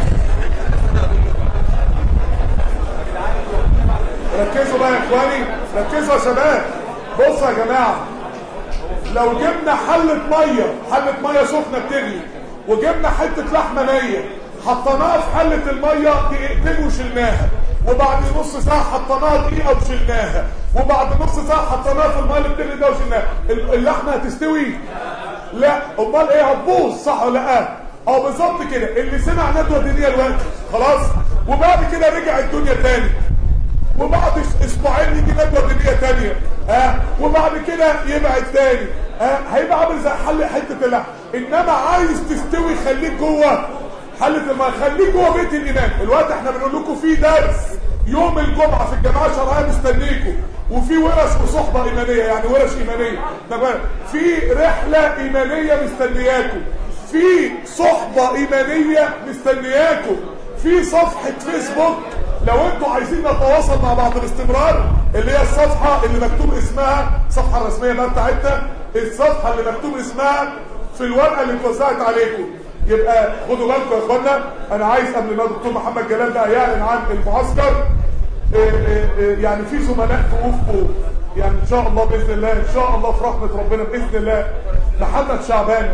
ركزوا بقى يا اخواني ركزوا يا شباب بصوا يا جماعه لو جبنا حلة مية حلة مية سخنة بتغلي وجبنا حتة لحمة نية حطيناها في حلة المية دقيقتين وشلناها وبعد نص ساعة حطيناها دقيقة وشلناها وبعد نص ساعة حطيناها في المية اللي بتغلي ده وشلناها اللحمة هتستوي لا امال ايه هتبوظ صح ولا لا اه بالظبط كده اللي سمع ندوة دينية الوقت خلاص وبعد كده رجع الدنيا تاني وبعد اسبوعين يجي ندوه دينيه ثانيه ها وبعد كده يبعد ثاني ها هيبقى عامل زي حل حته اللحم انما عايز تستوي خليك جوه حله الماء خليك جوه بيت الايمان الوقت احنا بنقول لكم في درس يوم الجمعه في الجماعه الشرعيه مستنيكم وفي ورش وصحبه ايمانيه يعني ورش ايمانيه تمام في رحله ايمانيه مستنياكم في صحبه ايمانيه مستنياكم في صفحه فيسبوك لو انتوا عايزين نتواصل مع بعض باستمرار اللي هي الصفحة اللي مكتوب اسمها الصفحة الرسمية بقى بتاعتنا الصفحة اللي مكتوب اسمها في الورقة اللي اتوزعت عليكم يبقى خدوا بالكم يا اخوانا انا عايز قبل ما الدكتور محمد جلال بقى يعلن عن المعسكر اه اه اه يعني في زملاء توفوا يعني ان شاء الله باذن الله ان شاء الله في رحمه ربنا باذن الله محمد شعبان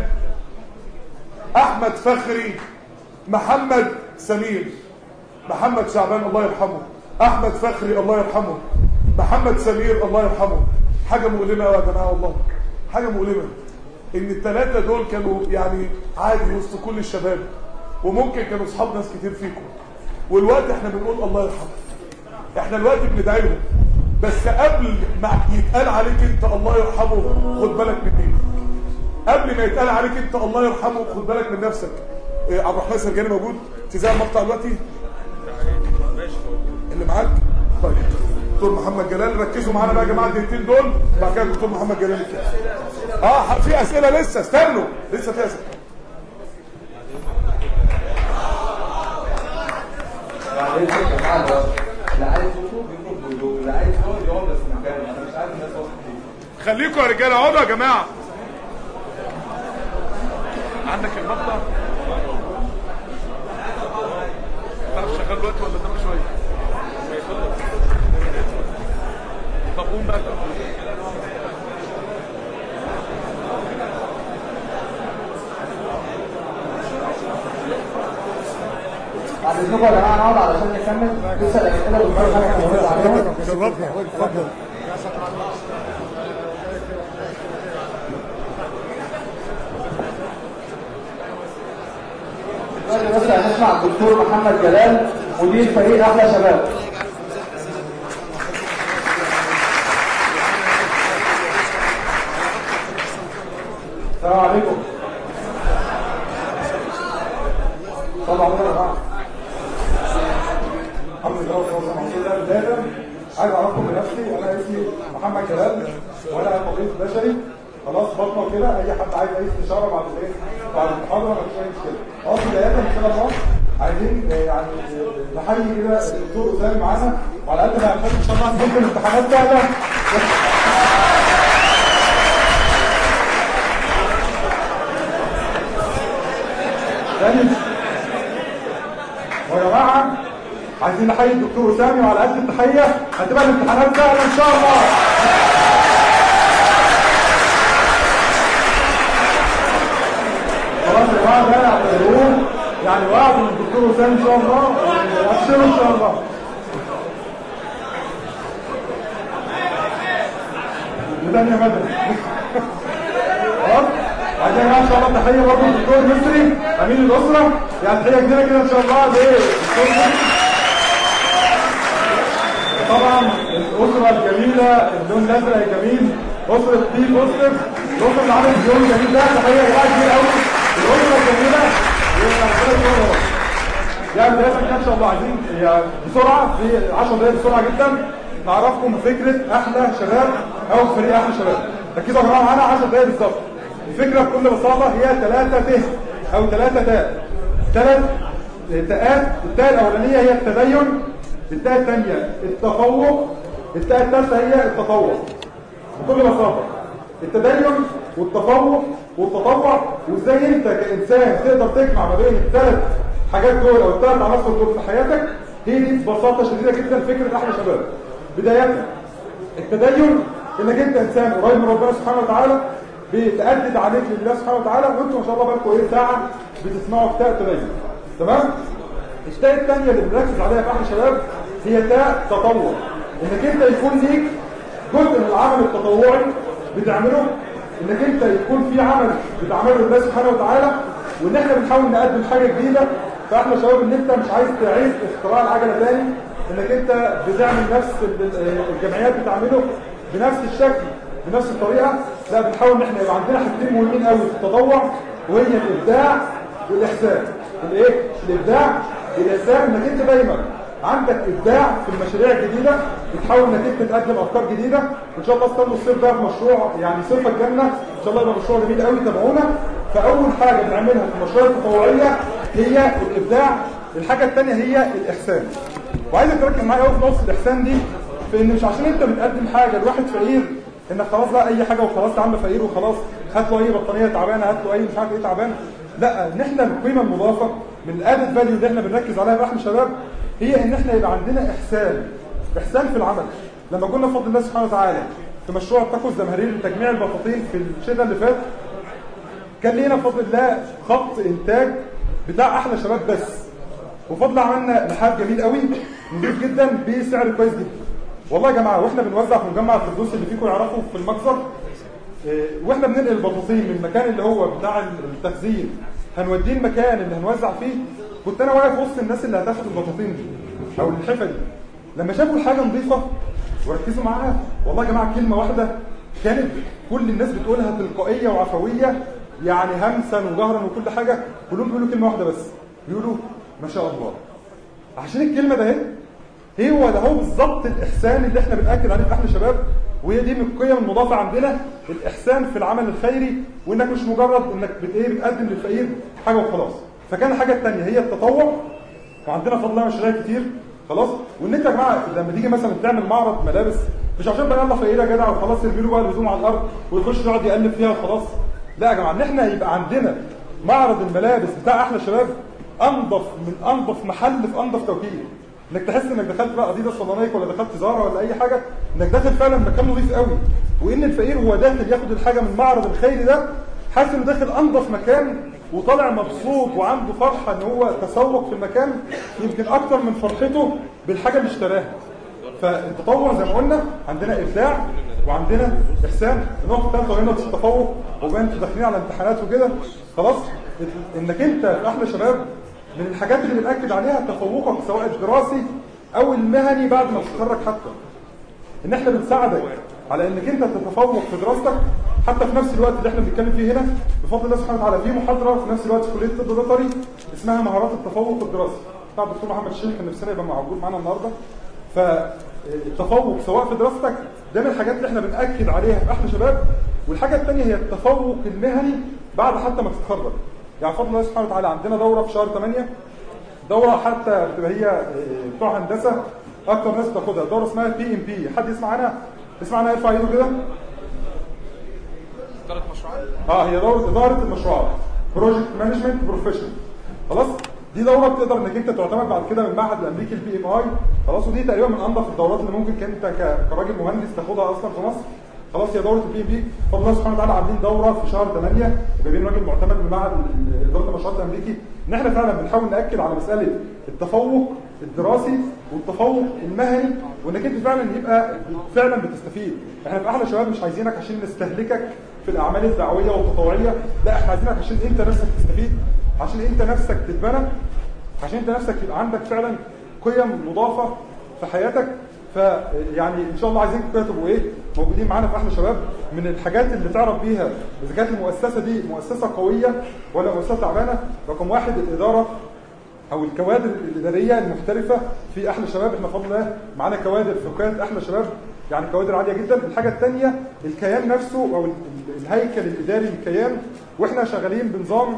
احمد فخري محمد سمير محمد شعبان الله يرحمه احمد فخري الله يرحمه محمد سمير الله يرحمه حاجة مؤلمة يا جماعة والله حاجة مؤلمة ان الثلاثة دول كانوا يعني عادي وسط كل الشباب وممكن كانوا اصحاب ناس كتير فيكم والوقت احنا بنقول الله يرحمه احنا الوقت بندعي لهم بس قبل ما يتقال عليك انت الله يرحمه خد بالك من دي قبل ما يتقال عليك انت الله يرحمه خد بالك من نفسك إيه عبد الرحمن سرجاني موجود تزاع المقطع دلوقتي اللي معاك طيب دكتور محمد جلال ركزوا معانا بقى يا جماعه الدقيقتين دول بعد كده دكتور محمد جلال كده اه في اسئله لسه استنوا لسه في اسئله بعدين يا جماعه ده اللي عايز يخرج يخرج بهدوء اللي عايز يقعد يقعد بس مكانه انا مش عارف الناس واقفه فين خليكم يا رجاله اقعدوا يا جماعه عندك المقطع تعرف شغال دلوقتي ولا قدامك شويه طب قوم بقى بعد اذنكم يا جماعه نقعد علشان نكمل لسه الاسئله والدكتور حاجه هنرد عليها شرفنا اتفضل دلوقتي بس هنسمع الدكتور محمد جلال مدير فريق احلى شباب السلام عليكم طبعا يا جماعه الحمد لله والصلاه والسلام على رسول الله بدايه عايز اعرفكم بنفسي انا اسمي محمد جلال وانا طبيب بشري خلاص بطنه كده اي حد عايز اي استشاره بعد الايه بعد المحاضره مفيش اي مشكله خلاص بدايه ان شاء الله عايزين آه، يعني آه، نحيي كده الدكتور اسامه معانا وعلى قد ما هنخش ان شاء الله ممكن امتحانات سهله تاني ويا جماعه عايزين نحيي الدكتور اسامي وعلى قد التحيه هتبقى الامتحانات سهله ان شاء الله خلاص يا جماعه ده يعتبروه يعني وعد من الدكتور اسامي ان شاء الله ابشروا ان شاء الله ميدان يا مدني خلاص عايزين يا جماعه ان شاء الله تحيه برضه للدكتور مصري امين الاسره يعني تحيه كبيره كده ان شاء الله للدكتور مصري طبعا الاسره الجميله اللون الازرق الجميل اسره بي بوزيتيف الاسره اللي عملت اليوم الجميل ده تحيه يا جماعه كبيره قوي الاسره الجميله يعني بدايه كده ان شاء الله عايزين هي بسرعه في 10 دقائق بسرعه جدا نعرفكم فكره احلى شباب او فريق احلى شباب ركزوا يا جماعه معانا 10 دقائق بالظبط الفكره بكل بساطه هي ثلاثه ت او ثلاثه تاء ثلاث تاءات التاء الاولانيه هي التدين التاء الثانيه التفوق التاء الثالثه هي التطوع بكل بساطه التدين والتفوق والتطوع وازاي انت كانسان تقدر تجمع ما بين الثلاث حاجات دول او الثلاث عناصر دول في حياتك هي دي ببساطه شديده جدا فكره احلى شباب بدايه التدين انك انت انسان قريب من ربنا سبحانه وتعالى بتأدد عليك لله سبحانه وتعالى وانتم ما شاء الله بقالكم ايه ساعه بتسمعوا كتاب تدين تمام التاء الثانيه اللي بنركز عليها في احلى شباب هي تاء تطوع انك انت يكون ليك جزء من العمل التطوعي بتعمله انك انت يكون في عمل بتعمله لله سبحانه وتعالى وان احنا بنحاول نقدم حاجه جديده فاحنا شباب ان انت مش عايز تعيد اختراع العجله تاني انك انت بتعمل نفس ال- الجمعيات بتعمله بنفس الشكل بنفس الطريقه لا بنحاول ان احنا يبقى عندنا حاجتين مهمين قوي في التطوع وهي الابداع والاحسان الايه الابداع والاحسان انك انت دايما عندك ابداع في المشاريع الجديده بتحاول انك انت تقدم افكار جديده وان شاء الله استنوا الصيف ده في مشروع يعني صيف الجنه ان شاء الله يبقى مشروع جميل قوي تابعونا فاول حاجه بنعملها في المشروع التطوعيه هي الابداع الحاجه الثانيه هي الاحسان وعايزك تركز معايا قوي في نقطه الاحسان دي في ان مش عشان انت بتقدم حاجه لواحد فقير انك خلاص بقى اي حاجه وخلاص يا عم فقير وخلاص هات له اي بطانيه تعبانه هات له اي مش عارف ايه تعبان لا ان احنا القيمه المضافه من الادد فاليو اللي احنا بنركز عليها بقى احنا شباب هي ان احنا يبقى عندنا احسان احسان في العمل لما كنا بفضل الله سبحانه وتعالى في مشروع التاكو الزمهرير لتجميع البطاطين في الشتاء اللي فات كان لينا بفضل الله خط انتاج بتاع احلى شباب بس وفضل عملنا لحاف جميل قوي نضيف جدا بسعر كويس جدا والله يا جماعه واحنا بنوزع في مجمع الفردوس اللي فيكم يعرفوا في المجزر إيه، واحنا بننقل البطاطين من المكان اللي هو بتاع التخزين هنوديه المكان اللي هنوزع فيه كنت انا واقف وسط الناس اللي هتاخد البطاطين دي او الحفه دي لما شافوا الحاجه نظيفه وركزوا معاها والله يا جماعه كلمه واحده كانت كل الناس بتقولها تلقائيه وعفويه يعني همسا وجهرا وكل حاجه كلهم بيقولوا كلمه واحده بس بيقولوا ما شاء الله عشان الكلمه ده اهي هو ده هو بالظبط الاحسان اللي احنا بناكد عليه في احنا شباب وهي دي من القيم المضافه عندنا الاحسان في العمل الخيري وانك مش مجرد انك بت ايه بتقدم للفقير حاجه وخلاص فكان الحاجه الثانيه هي التطوع وعندنا فضل الله مشاريع كتير خلاص وان انت يا جماعه لما تيجي مثلا تعمل معرض ملابس مش عشان بقى يلا فقير يا جدع وخلاص يرمي له بقى الهدوم على الارض ويخش يقعد يقلب فيها وخلاص لا يا جماعه ان احنا يبقى عندنا معرض الملابس بتاع احلى شباب انظف من انظف محل في انظف توكيل انك تحس انك دخلت بقى اديداس ولا نايك ولا دخلت زارا ولا اي حاجه انك داخل فعلا مكان نظيف قوي وان الفقير هو داخل ياخد الحاجه من المعرض الخيري ده حاسس انه داخل انظف مكان وطالع مبسوط وعنده فرحه ان هو تسوق في المكان يمكن اكتر من فرحته بالحاجه اللي اشتراها فالتطوع زي ما قلنا عندنا ابداع وعندنا احسان النقطه الثالثه وهي نقطه التفوق وبقى انتوا داخلين على امتحانات وكده خلاص انك انت احلى شباب من الحاجات اللي بنأكد عليها تفوقك سواء الدراسي او المهني بعد ما تتخرج حتى ان احنا بنساعدك على انك انت تتفوق في دراستك حتى في نفس الوقت اللي احنا بنتكلم فيه هنا بفضل الله سبحانه وتعالى في محاضره في نفس الوقت في كليه الطب البيطري اسمها مهارات التفوق الدراسي بتاع الدكتور محمد الشيخ كان نفسنا يبقى موجود معانا النهارده فالتفوق سواء في دراستك ده من الحاجات اللي احنا بنأكد عليها في احلى شباب والحاجه الثانيه هي التفوق المهني بعد حتى ما تتخرج يعني بفضل الله سبحانه وتعالى عندنا دوره في شهر 8 دوره حتى بتبقى هي آه، بتوع هندسه اكتر ناس بتاخدها دوره اسمها بي ام بي حد يسمع عنها يسمع عنها يرفع ايده كده إدارة مشروعات اه هي دوره اداره المشروعات بروجكت مانجمنت بروفيشنال خلاص دي دوره بتقدر انك انت تعتمد بعد كده من المعهد الامريكي البي ام اي خلاص ودي تقريبا من انظف الدورات اللي ممكن كان انت ك- كراجل مهندس تاخدها اصلا في مصر خلاص هي دوره البي ام بي فالله سبحانه وتعالى عاملين دوره في شهر 8 وجايبين راجل معتمد من معهد ال- اداره المشروعات الامريكي ان احنا فعلا بنحاول ناكد على مساله التفوق الدراسي والتفوق المهني وانك انت فعلا يبقى فعلا بتستفيد احنا في احلى شباب مش عايزينك عشان نستهلكك في الاعمال الدعويه والتطوعيه لا احنا عايزينك عشان انت نفسك تستفيد عشان انت نفسك تتبنى عشان انت نفسك يبقى عندك فعلا قيم مضافه في حياتك فيعني ان شاء الله عايزينكم كده تبقوا ايه موجودين معانا في احلى شباب من الحاجات اللي تعرف بيها اذا كانت المؤسسه دي مؤسسه قويه ولا مؤسسه تعبانه رقم واحد الاداره او الكوادر الاداريه المحترفه في احلى شباب احنا بفضل الله معانا كوادر في وكاله احلى شباب يعني كوادر عاليه جدا الحاجه الثانيه الكيان نفسه او ال- ال- الهيكل الاداري للكيان واحنا شغالين بنظام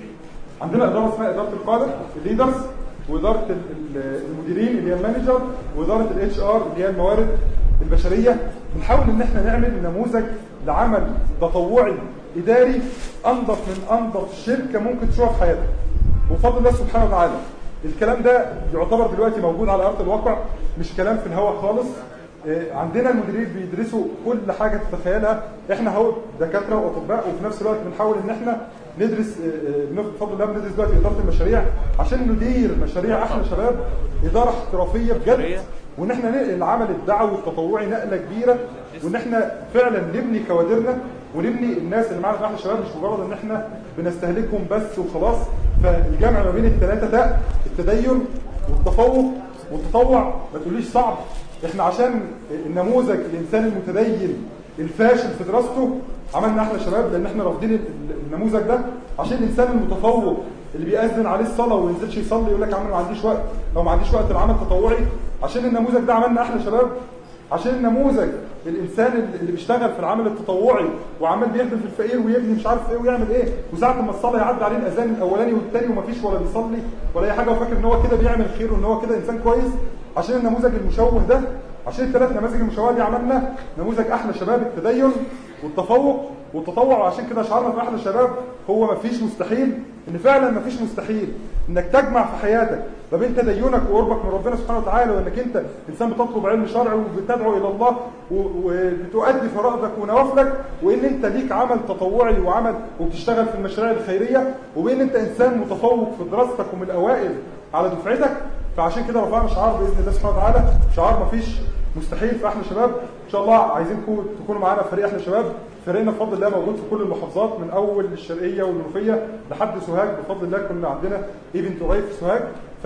عندنا اداره اسمها اداره القاده الليدرز واداره ال- ال- المديرين اللي هي المانجر واداره الاتش ار اللي هي الموارد البشريه بنحاول ان احنا نعمل نموذج لعمل تطوعي اداري انظف من انظف شركه ممكن تشوفها في حياتك وبفضل الله سبحانه وتعالى الكلام ده يعتبر دلوقتي موجود على ارض الواقع مش كلام في الهواء خالص آه، عندنا المديرين بيدرسوا كل حاجه تتخيلها احنا اهو دكاتره واطباء وفي نفس الوقت بنحاول ان احنا ندرس آه، آه، بفضل الله بندرس دلوقتي اداره المشاريع عشان ندير مشاريع احلى شباب اداره احترافيه بجد وان احنا ننقل العمل الدعوي التطوعي نقله كبيره وان احنا فعلا نبني كوادرنا ونبني الناس اللي معانا في احلى شباب مش مجرد ان احنا بنستهلكهم بس وخلاص فالجمع ما بين الثلاثه ده التدين والتفوق والتطوع ما تقوليش صعب احنا عشان النموذج الانسان المتدين الفاشل في دراسته عملنا احلى شباب لان احنا رافضين ال- ال- النموذج ده عشان الانسان المتفوق اللي بيأذن عليه الصلاه وما ينزلش يصلي يقول لك يا عم ما عنديش وقت او ما عنديش وقت للعمل التطوعي عشان النموذج ده عملنا احلى شباب عشان النموذج الانسان اللي اللي بيشتغل في العمل التطوعي وعمال بيخدم في الفقير ويبني مش عارف ايه ويعمل ايه وساعه ما الصلاه يعدي عليه الاذان الاولاني والثاني ومفيش ولا بيصلي ولا اي حاجه وفاكر ان هو كده بيعمل خير وان هو كده انسان كويس عشان النموذج المشوه ده عشان الثلاث نماذج المشوهه دي عملنا نموذج احلى شباب التدين والتفوق والتطوع وعشان كده شعارنا في احلى شباب هو مفيش مستحيل ان فعلا مفيش مستحيل انك تجمع في حياتك ما بين تدينك وقربك من ربنا سبحانه وتعالى وانك انت انسان بتطلب علم شرعي وبتدعو الى الله و- وبتؤدي فرائضك ونوافلك وان انت ليك عمل تطوعي وعمل وبتشتغل في المشاريع الخيريه وبان انت انسان متفوق في دراستك ومن الاوائل على دفعتك فعشان كده رفعنا شعار باذن الله سبحانه وتعالى شعار مفيش مستحيل في احلى شباب ان شاء الله عايزينكم تكونوا معانا في فريق احلى شباب فريقنا بفضل الله موجود في كل المحافظات من اول الشرقيه والمنوفيه لحد سوهاج بفضل الله كنا عندنا ايفنت قريب في سوهاج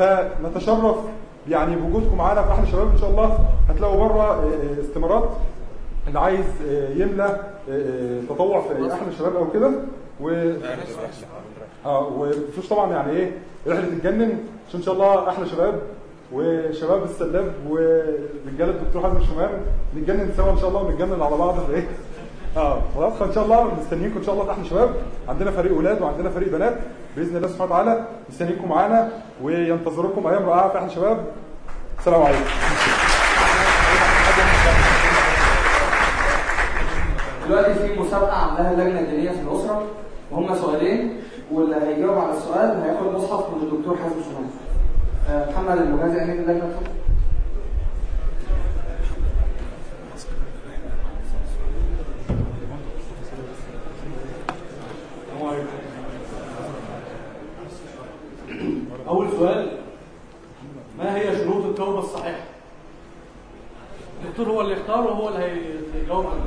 فنتشرف يعني بوجودكم معانا في احلى شباب ان شاء الله هتلاقوا بره استمارات اللي عايز آه، يملى آه، آه، تطوع في احلى شباب او كده و اه ومفيش طبعا يعني ايه رحله تتجنن عشان ان شاء الله احلى شباب وشباب السلاب ورجاله الدكتور حازم شمام نتجنن سوا ان شاء الله ونتجنن على بعض في ايه اه خلاص فان شاء الله مستنيينكم ان شاء الله في احلى شباب عندنا فريق اولاد وعندنا فريق بنات باذن الله سبحانه وتعالى مستنيينكم معانا وينتظركم ايام رائعه في احلى شباب السلام عليكم دلوقتي في مسابقة عاملاها اللجنة الدينية في الأسرة وهم سؤالين واللي هيجاوب على السؤال هياخد مصحف من الدكتور حازم شمال. آه، محمد المجازي أمين اللجنة اتفضل. أول سؤال ما هي شروط التوبة الصحيحة؟ الدكتور هو اللي يختار وهو اللي هيجاوب عنه.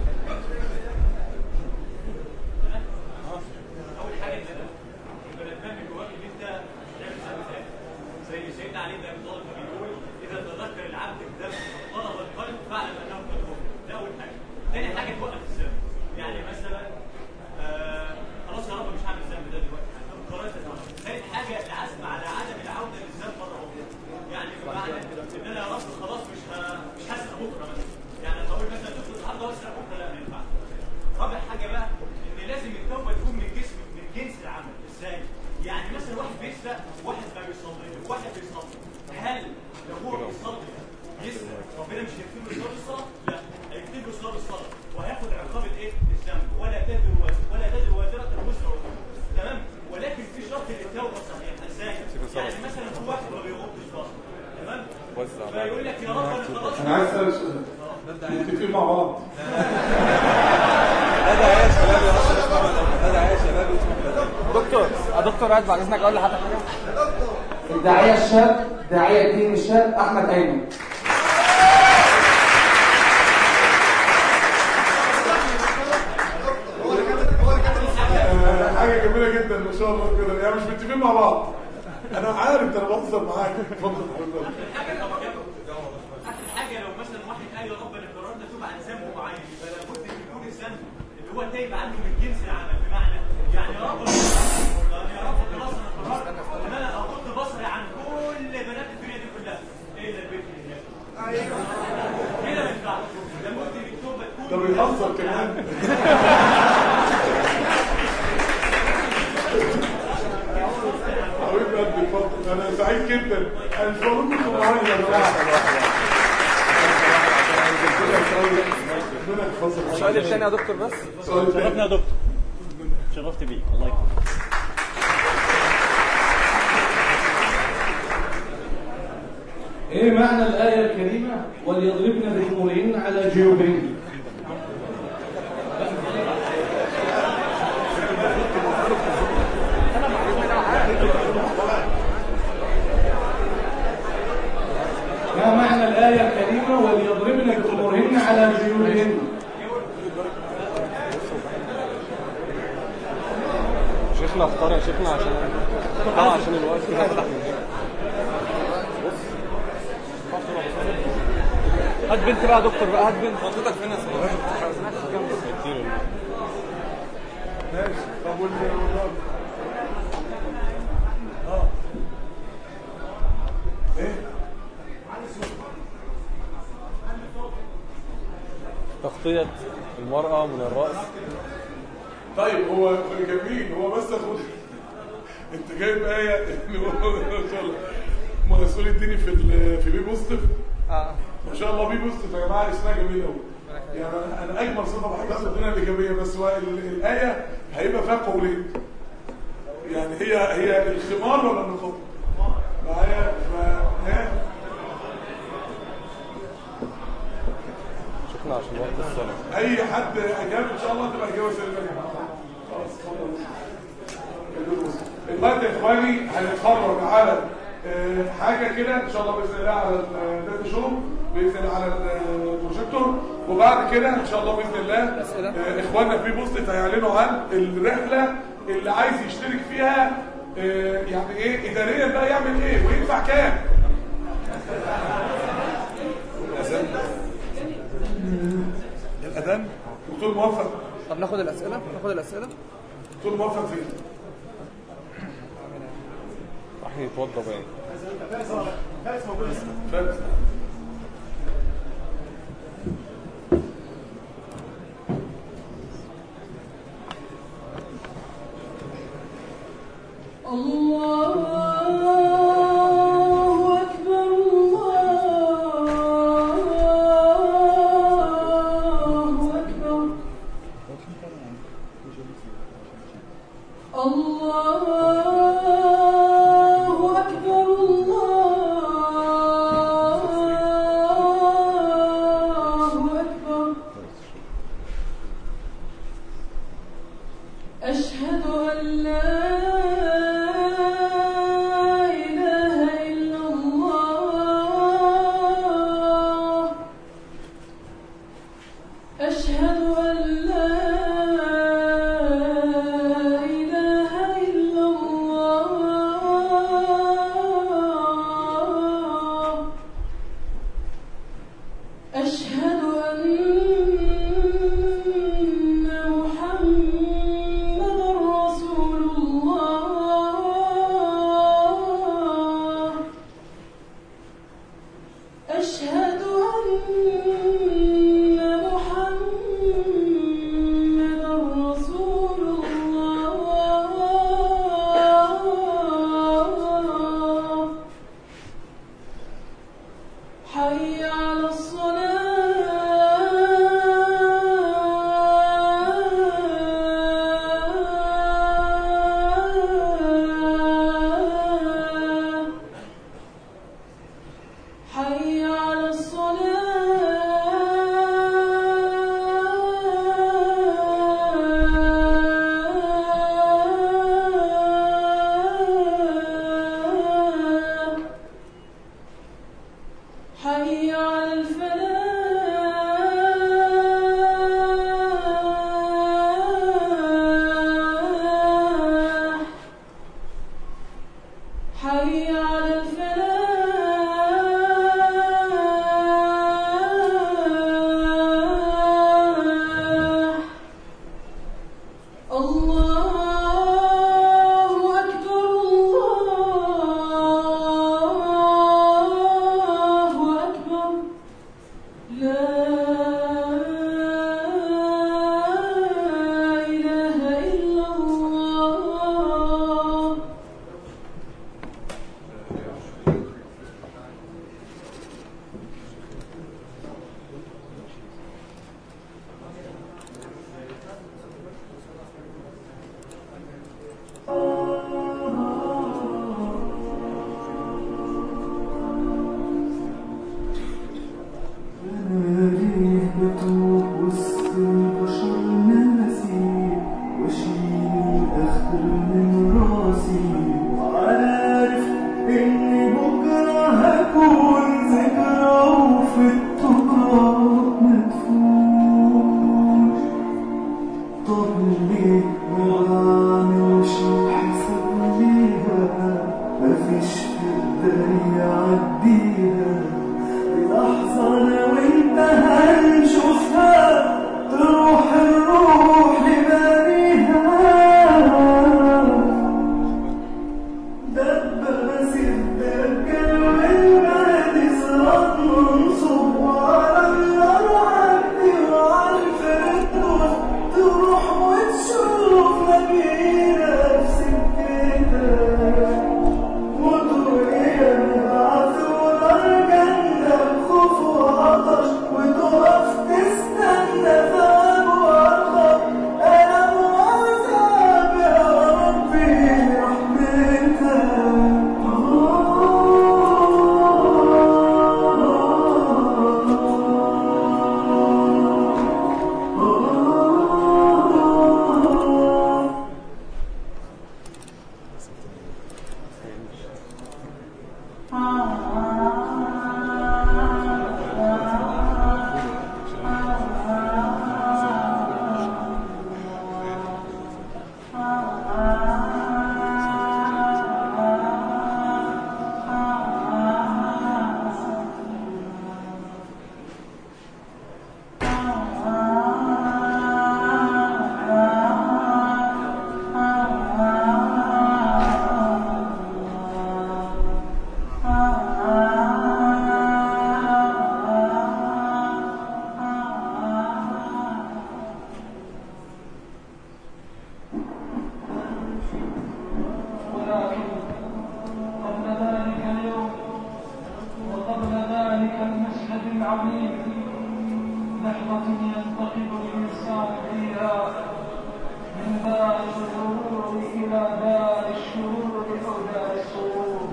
اول حاجه كده يبقى الفهم جواك ان انت تعمل سبب زي سيدنا علي بن ابي طالب ما بيقول اذا تذكر العبد الذنب طلب القلب فاعلم انه قد غفر ده اول حاجه تاني حاجه توقف الذنب يعني مثلا آه خلاص يا رب مش هعمل الذنب ده دلوقتي طب قررت الذنب تالت حاجه العزم على عدم العوده للذنب مره اخرى يعني بمعنى ان انا يا رب خلاص مش ه... مش هسرق بكره مثلا يعني لو اقول مثلا تدخل النهارده واسرق بكره لا ما ينفعش رابع حاجه بقى ان لازم التوبه تكون من جسم من جنس العمل ازاي يعني مثلا واحد بيسرق واحد ما بيصلي واحد بيصلي هل لو هو بيصلي يسرق ربنا مش هيكتب له ثواب الصلاه لا هيكتب له ثواب الصلاه وهياخد عقاب الايه الذنب ولا تزر وازر ولا تزر وازره وزر أخرى. تمام ولكن في شرط للتوبه الصحيحه ازاي يعني مثلا في واحد ما بيغضش بصره تمام فيقول لك يا رب انا خلاص انا عايز اسال سؤال متفقين مع بعض هذا يا شباب يا اشرف هذا يا شباب دكتور يا دكتور عايز بعد اذنك اقول لحضرتك حاجه الداعيه الشاب داعيه الدين الشاب احمد ايمن آه، حاجه جميله جدا ما شاء الله كده يعني مش متفقين مع بعض انا عارف ده انا بهزر معاك اتفضل اتفضل اخر حاجه لو مثلا واحد قال يا رب انا قررت اتوب عن ذنب معين يبقى لابد ان يكون الذنب اللي هو تايب عنه من جنس العمل بمعنى يعني يا رب يعني يا رب خلاص انا قررت ان انا اغض بصري عن كل بنات الدنيا دي كلها الا البيت اللي هناك كده ما ينفعش لابد ان التوبه تكون ده بيهزر كمان حبيب قلبي اتفضل انا سعيد جدا انا مش بقول لكم معايا يا جماعه ربنا يحفظك السؤال الثاني يا دكتور بس سؤال تاني. شرفنا يا دكتور شرفت بيك الله يكرمك ايه معنى الآية الكريمة وليضربن بخمرهن على جيوبهن ما معنى الآية الكريمة وليضربن بخمرهن على جيوبهن شيخنا اختار يا شيخنا عشان اختار عشان الوقت هفتح من هنا هات بنت بقى يا دكتور بقى هات بنت حضرتك فين يا ماشي طب وال وال- اه ايه تغطية المرأة من الرأس طيب هو جميل هو بس اخد انت جايب ايه ان هو ما شاء الله مسؤول الديني في ال- في بي بوزيتيف اه ما شاء الله بي بوزيتيف يا جماعه اسمها جميل قوي يعني أنا- انا اجمل صفه بحبها في الدنيا الايجابيه بس هو ال- الايه هيبقى فيها قولين يعني هي هي الخمار ولا النقاب معايا ف ها؟ شيخنا عشان وقت الصلاة اي حد اجاب ان شاء الله تبقى اجابه سليمه يا جماعه خلاص اتفضل دلوقتي يا اخواني هنتفرج على آه، حاجه كده ان شاء الله باذن الله على الداتا شو باذن الله على البروجيكتور وبعد كده ان شاء الله باذن الله آه، اخواننا في بوست هيعلنوا عن الرحله اللي عايز يشترك فيها آه، يعني ايه اداريا بقى يعمل ايه ويدفع كام الاذان دكتور موفق طب ناخد الأسئلة ناخد الأسئلة دكتور موفق فين راح يتوضى باين فارس الله أكبر الله أكبر الله أكبر الله حي على الفلاح الله أكبر الله أكبر لا إله إلا الله أنا بتوب وسط البشر ناسي واشيل الأخر من راسي وعارف إني بكرة هكون ذكرى وفي التراب مدفون طب ليه ما بعملش حساب ليها مفيش في الدنيا يعديها لحظة أنا وأنت هنشوفها تروح الروح لباريها دبة الدجال والبلد صراط منصوب وعلى النار عدي وعلى الفردوس تروح وتشوف نبينا في سكتك وترقية بعث ونار جنة بخوف وعطش وتقف تستنى ثواب وعقاب ألم وعذاب يا ربي رحمتك ولكن قبل ذلك اليوم وقبل ذلك المشهد العظيم لحظة ينتقل الإنسان فيها من دار الغرور إلى دار الشرور أو دار السرور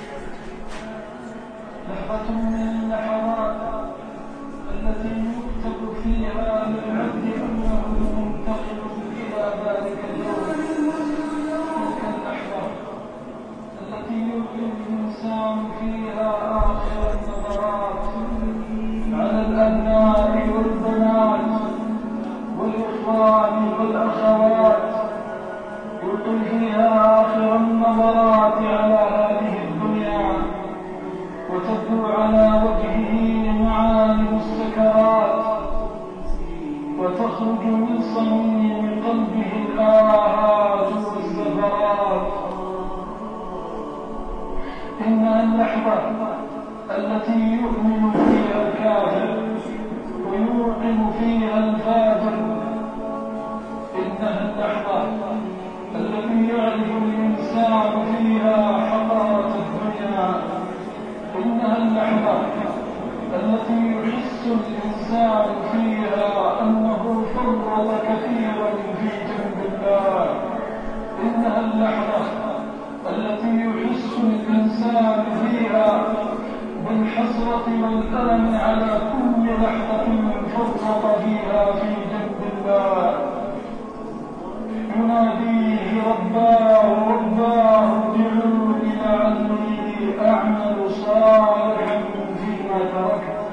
لحظة من اللحظات التي يكتب فيها للعبد أنه منتقل إلى ذلك اليوم تلك اللحظة التي يلقي الإنسان فيها آخر النظرات على الأبناء والبنات والإخوان والأخوات يلقي فيها آخر النظرات على هذه الدنيا وتبدو على وجهه معالم السكرات وتخرج من صميم قلبه الآهات والزفرات إنها اللحظة التي يؤمن فيها الكافر ويوقن فيها الفاجر إنها اللحظة التي يعرف الإنسان فيها حقارة الدنيا إنها اللحظة التي يحس الإنسان فيها أنه فرط كثيرا في جنب الله إنها اللحظة التي يحس الإنسان فيها بالحسرة والألم على كل لحظة فرط فيها في جنب الله يناديه رباه رباه ادعوني لعلي أعمل صالحا فيما تركت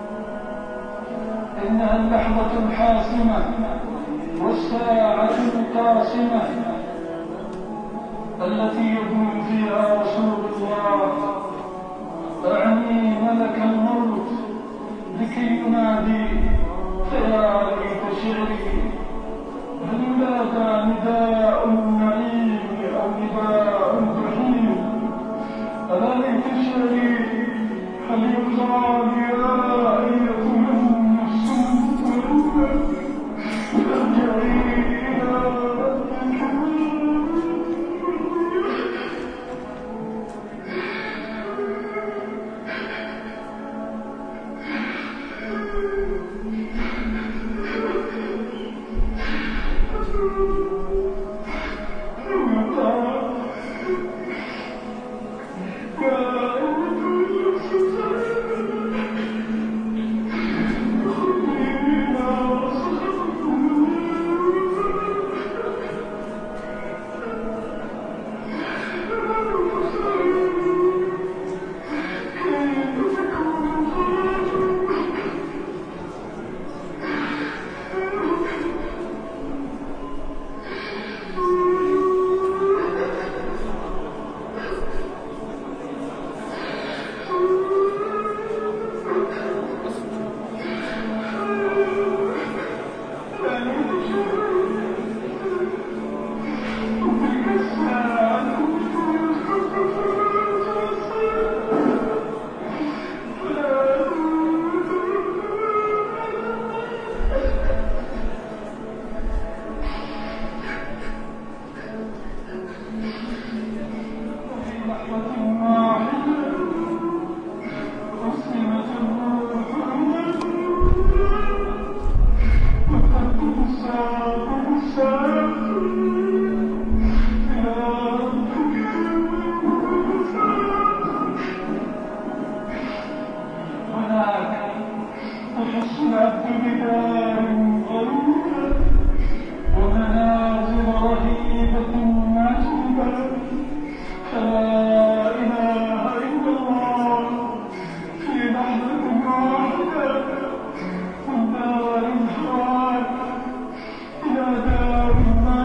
إنها اللحظة الحاسمة والساعة القاسمة التي يكون فيها رسول الله أعني ملك الموت لكي ينادي فيا ليت شعري هل ذاك نداء النعيم أو نداء الجحيم ألا ليت شعري هل يرضى بآية من السوء ارجعي إلى هناك تحس العبد بدار غريبة ومنازل رهيبة عجيبة فلا إله إلا الله في لحظة واحدة من دار الحوال إلى دار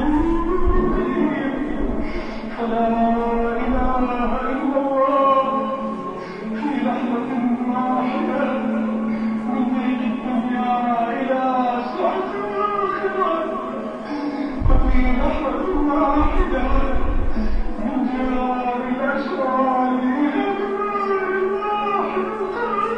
النعيم فلا إله إلا الله في لحظة واحدة من بيت الدنيا إلى سعة الآخرة وفي لحظة واحدة من جار الأشرار إلى النار الواحدة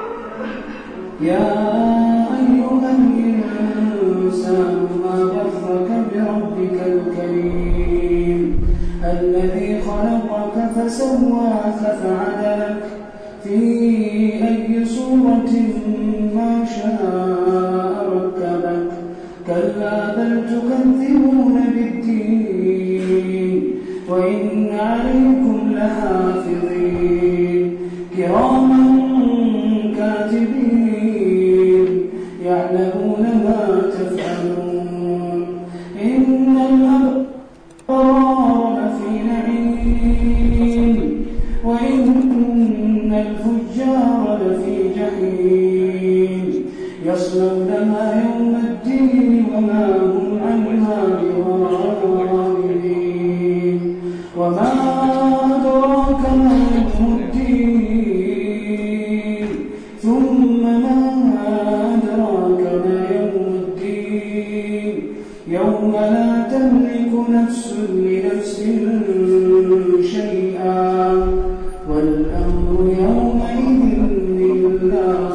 يا أيها الإنسان ما غرك بربك الكريم الذي خلقك فسواك فعدلك في أي صورة ما شاء ركبك كلا بل تكذبون بالدين وإن عليكم لحافظين كراما كاتبين يعلمون ما تفعلون إن الأبرار لفي نعيم وإن الفجار لفي جحيم يصلونها يوم الدين وما هم عنها بغائبين وما أدراك ما يوم الدين ثم ما أدراك ما يوم الدين يوم لا تملك نفس لنفس شيئا والأمر يومئذ لله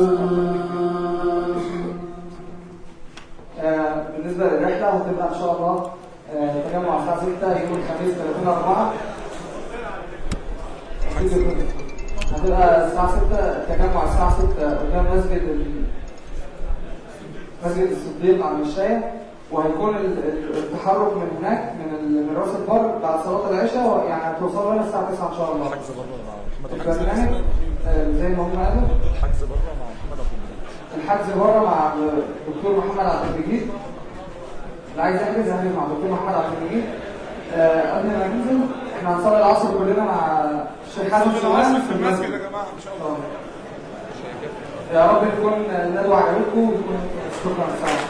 آه، بالنسبة للرحلة هتبقى إن شاء الله آه، تجمع الساعة 6 يوم الخميس 30 4 هتبقى الساعة 6 التجمع الساعة 6 قدام مسجد ال- مسجد الصديق على المشاية وهيكون ال- ال- التحرك من هناك من ال- من راس البر بعد صلاة العشاء يعني هتوصلوا هنا الساعة 9 إن شاء الله البرنامج آه، زي ما هم قالوا الحجز بره مع محمد الحجز بره مع الدكتور محمد عبد المجيد اللي عايز يحجز يحجز مع الدكتور محمد عبد المجيد آه، قبل ما ننزل احنا هنصلي العصر كلنا مع الشيخ حازم سليمان في المسجد يا جماعه ان شاء الله يا رب تكون الندوه عجبتكم وتكون شكرا سلام